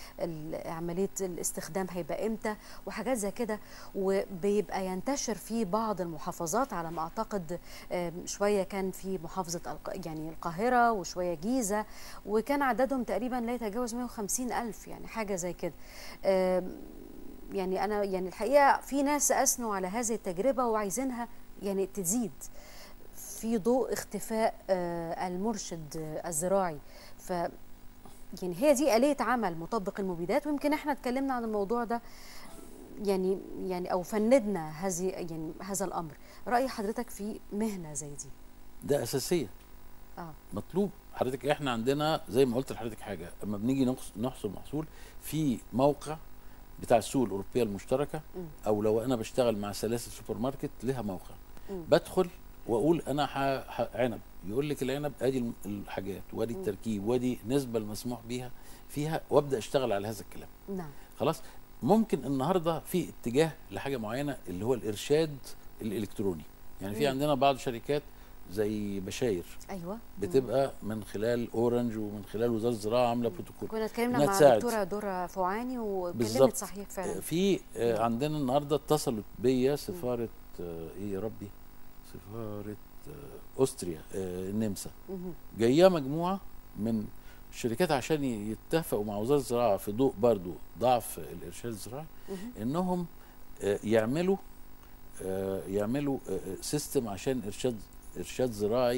لعملية الاستخدام هيبقى إمتى وحاجات زي كده وبيبقى ينتشر في بعض المحافظات على ما أعتقد آم، شوية كان في محافظة الق- يعني القاهرة وشوية جيزة وكان عددهم تقريبا لا يتجاوز 150 ألف يعني حاجة زي كده آم، يعني أنا يعني الحقيقة في ناس أثنوا على هذه التجربة وعايزينها يعني تزيد في ضوء اختفاء آه، المرشد آه، الزراعي ف يعني هي دي آلية عمل مطبق المبيدات ويمكن احنا اتكلمنا عن الموضوع ده يعني يعني او فندنا هذه يعني هذا الامر رأي حضرتك في مهنة زي دي ده اساسيه اه مطلوب حضرتك احنا عندنا زي ما قلت لحضرتك حاجه اما بنيجي نقص- نحصل محصول في موقع بتاع السوق الاوروبيه المشتركه مم. او لو انا بشتغل مع سلاسل سوبر ماركت لها موقع مم. بدخل واقول انا ح... ح... عنب يقول لك العنب ادي الم- الحاجات وادي التركيب وادي نسبه المسموح بيها فيها وابدا اشتغل على هذا الكلام نعم خلاص ممكن النهارده في اتجاه لحاجه معينه اللي هو الارشاد الالكتروني يعني في مم. عندنا بعض شركات زي بشاير ايوه بتبقى من خلال اورنج ومن خلال وزاره الزراعه عامله بروتوكول كنا اتكلمنا إنها مع تساعد. دكتوره دورة فوعاني وكلمت بالظبط. صحيح فعلا في آه، عندنا النهارده اتصلت بيا سفاره آه، ايه يا ربي سفاره آه، اوستريا آه، النمسا مهم. جايه مجموعه من الشركات عشان يتفقوا مع وزاره الزراعه في ضوء برضو ضعف الارشاد الزراعي مهم. انهم آه، يعملوا آه، يعملوا آه، آه، سيستم عشان ارشاد ارشاد زراعي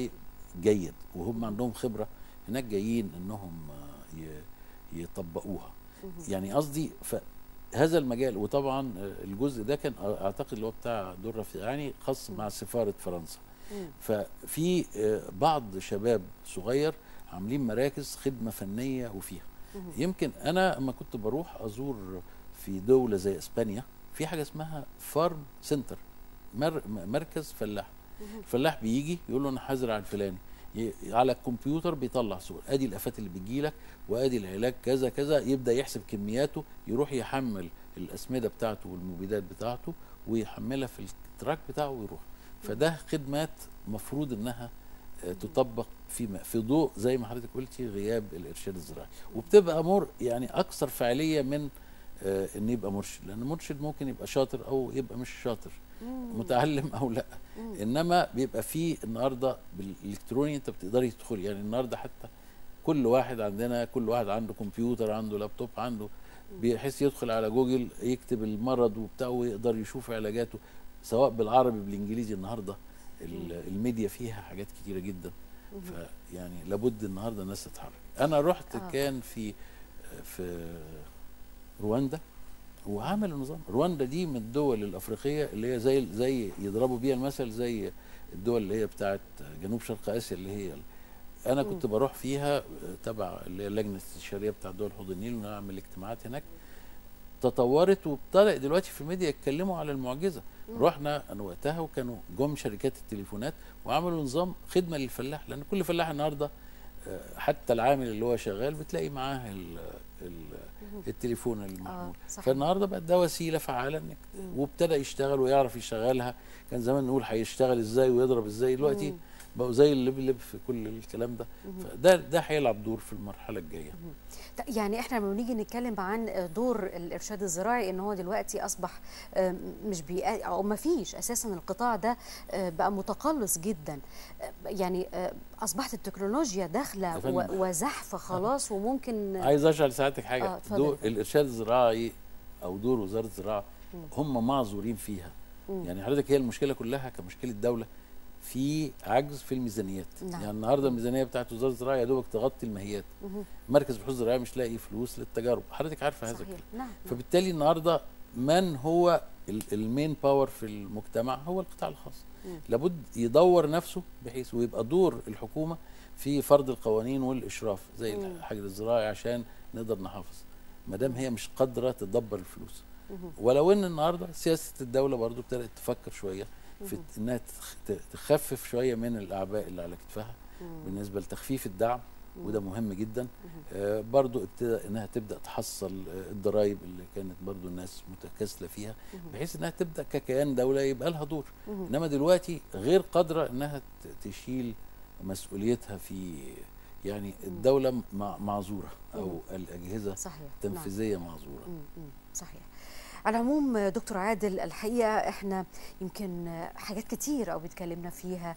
جيد وهم عندهم خبره هناك جايين انهم آه، ي- يطبقوها يعني قصدي فهذا المجال وطبعا آه، الجزء ده كان آه، اعتقد اللي هو بتاع دور رفيعاني خاص مع سفاره فرنسا مم. ففي آه، بعض شباب صغير عاملين مراكز خدمه فنيه وفيها مهم. يمكن انا لما كنت بروح ازور في دوله زي اسبانيا في حاجه اسمها فارم سنتر مر مركز فلاح مهم. الفلاح بيجي يقول له انا هزرع الفلاني ي- على الكمبيوتر بيطلع صور ادي الافات اللي بتجيلك وادي العلاج كذا كذا يبدا يحسب كمياته يروح يحمل الاسمده بتاعته والمبيدات بتاعته ويحملها في التراك بتاعه ويروح فده خدمات مفروض انها آه، تطبق في م- في ضوء زي ما حضرتك قلتي غياب الارشاد الزراعي وبتبقى امور يعني اكثر فاعليه من آه، ان يبقى مرشد لان مرشد ممكن يبقى شاطر او يبقى مش شاطر مم. متعلم او لا مم. انما بيبقى فيه النهارده بالالكتروني انت بتقدري تدخلي يعني النهارده حتى كل واحد عندنا كل واحد عنده كمبيوتر عنده لابتوب عنده بحيث يدخل على جوجل يكتب المرض وبتاعه ويقدر يشوف علاجاته سواء بالعربي بالانجليزي النهارده ال- الميديا فيها حاجات كتيره جدا مهم. فيعني لابد النهارده الناس تتحرك انا رحت آه. كان في في رواندا وعملوا نظام رواندا دي من الدول الافريقيه اللي هي زي زي يضربوا بيها المثل زي الدول اللي هي بتاعت جنوب شرق اسيا اللي هي انا كنت بروح فيها تبع اللي هي اللجنه الاستشاريه بتاع دول حوض النيل ونعمل اجتماعات هناك تطورت وابتدأ دلوقتي في الميديا يتكلموا على المعجزه مم. رحنا انا وقتها وكانوا جم شركات التليفونات وعملوا نظام خدمه للفلاح لان كل فلاح النهارده آه، حتى العامل اللي هو شغال بتلاقي معاه ال ال مهم. التليفون اه المحمول صحيح فالنهارده بقت ده وسيله فعاله انك مم. وابتدى يشتغل ويعرف يشغلها كان زمان نقول هيشتغل ازاي ويضرب ازاي دلوقتي مم. بقوا زي اللب لب في كل الكلام ده مهم. فده ده هيلعب دور في المرحله الجايه ط- يعني احنا لما بنيجي نتكلم عن دور الارشاد الزراعي ان هو دلوقتي اصبح آم، مش بي او ما فيش اساسا القطاع ده آه، بقى متقلص جدا آه، يعني آه، اصبحت التكنولوجيا يا داخله فندم. و- وزحفه خلاص وممكن عايز اشرح لساعتك آه، حاجه اتفضل. دور الارشاد الزراعي او دور وزاره الزراعه مم. هم معذورين فيها مم. يعني حضرتك هي المشكله كلها كمشكله دوله في عجز في الميزانيات نعم. يعني النهارده الميزانيه بتاعت وزاره الزراعه يا دوبك تغطي الماهيات مهم. مركز البحوث الزراعيه مش لاقي فلوس للتجارب حضرتك عارفه هذا صحيح الكلام نعم نعم. فبالتالي النهارده من هو ال- المين باور في المجتمع هو القطاع الخاص مم. لابد يدور نفسه بحيث ويبقى دور الحكومه في فرض القوانين والاشراف زي مم. الحجر الزراعي عشان نقدر نحافظ ما دام هي مش قادره تدبر الفلوس مهم. ولو ان النهارده سياسه الدوله برضو ابتدت تفكر شويه في مهم. انها تخ- ت- تخفف شويه من الاعباء اللي على كتفها مم. بالنسبه لتخفيف الدعم وده مهم جدا مهم. آه، برضو ابتدى انها تبدا تحصل آه، الضرائب اللي كانت برضو الناس متكاسله فيها مهم. بحيث انها تبدا ككيان دوله يبقى لها دور مهم. انما دلوقتي غير قادره انها ت- تشيل مسؤوليتها في يعني الدوله مع- معذوره او مم. الاجهزه صحيح نعم. التنفيذيه معذوره مم، مم، صحيح على العموم دكتور عادل الحقيقه احنا يمكن حاجات كتير او بيتكلمنا فيها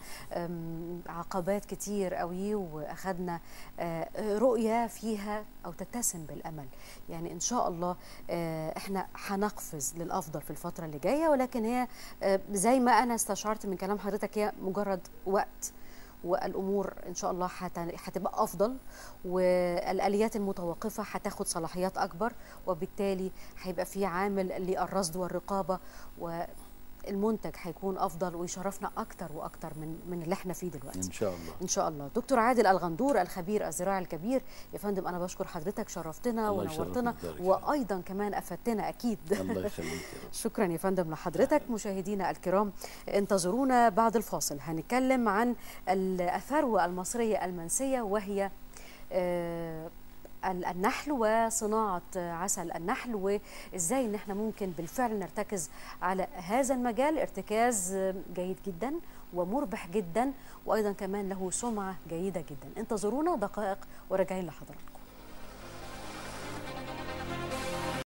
أم، عقبات كتير قوي واخدنا آه، رؤيه فيها او تتسم بالامل يعني ان شاء الله آه، احنا هنقفز للافضل في الفتره اللي جايه ولكن هي آه، زي ما انا استشعرت من كلام حضرتك هي مجرد وقت والامور ان شاء الله هت- هتبقى افضل والاليات المتوقفه هتاخد صلاحيات اكبر وبالتالي هيبقى في عامل للرصد والرقابه والمنتج هيكون افضل ويشرفنا اكتر واكتر من من اللي احنا فيه دلوقتي ان شاء الله ان شاء الله دكتور عادل الغندور الخبير الزراعي الكبير يا فندم انا بشكر حضرتك شرفتنا الله يشرفك ونورتنا ويبارك فيك. وايضا كمان افدتنا اكيد الله يخليك يا رب شكرا يا فندم لحضرتك مشاهدينا الكرام انتظرونا بعد الفاصل هنتكلم عن ال- الثروة المصرية المنسية وهي آه، ال- النحل وصناعة عسل النحل وازاي ان احنا ممكن بالفعل نرتكز على هذا المجال ارتكاز آه، جيد جدا ومربح جدا وايضا كمان له سمعة جيدة جدا انتظرونا دقائق وراجعين لحضراتكم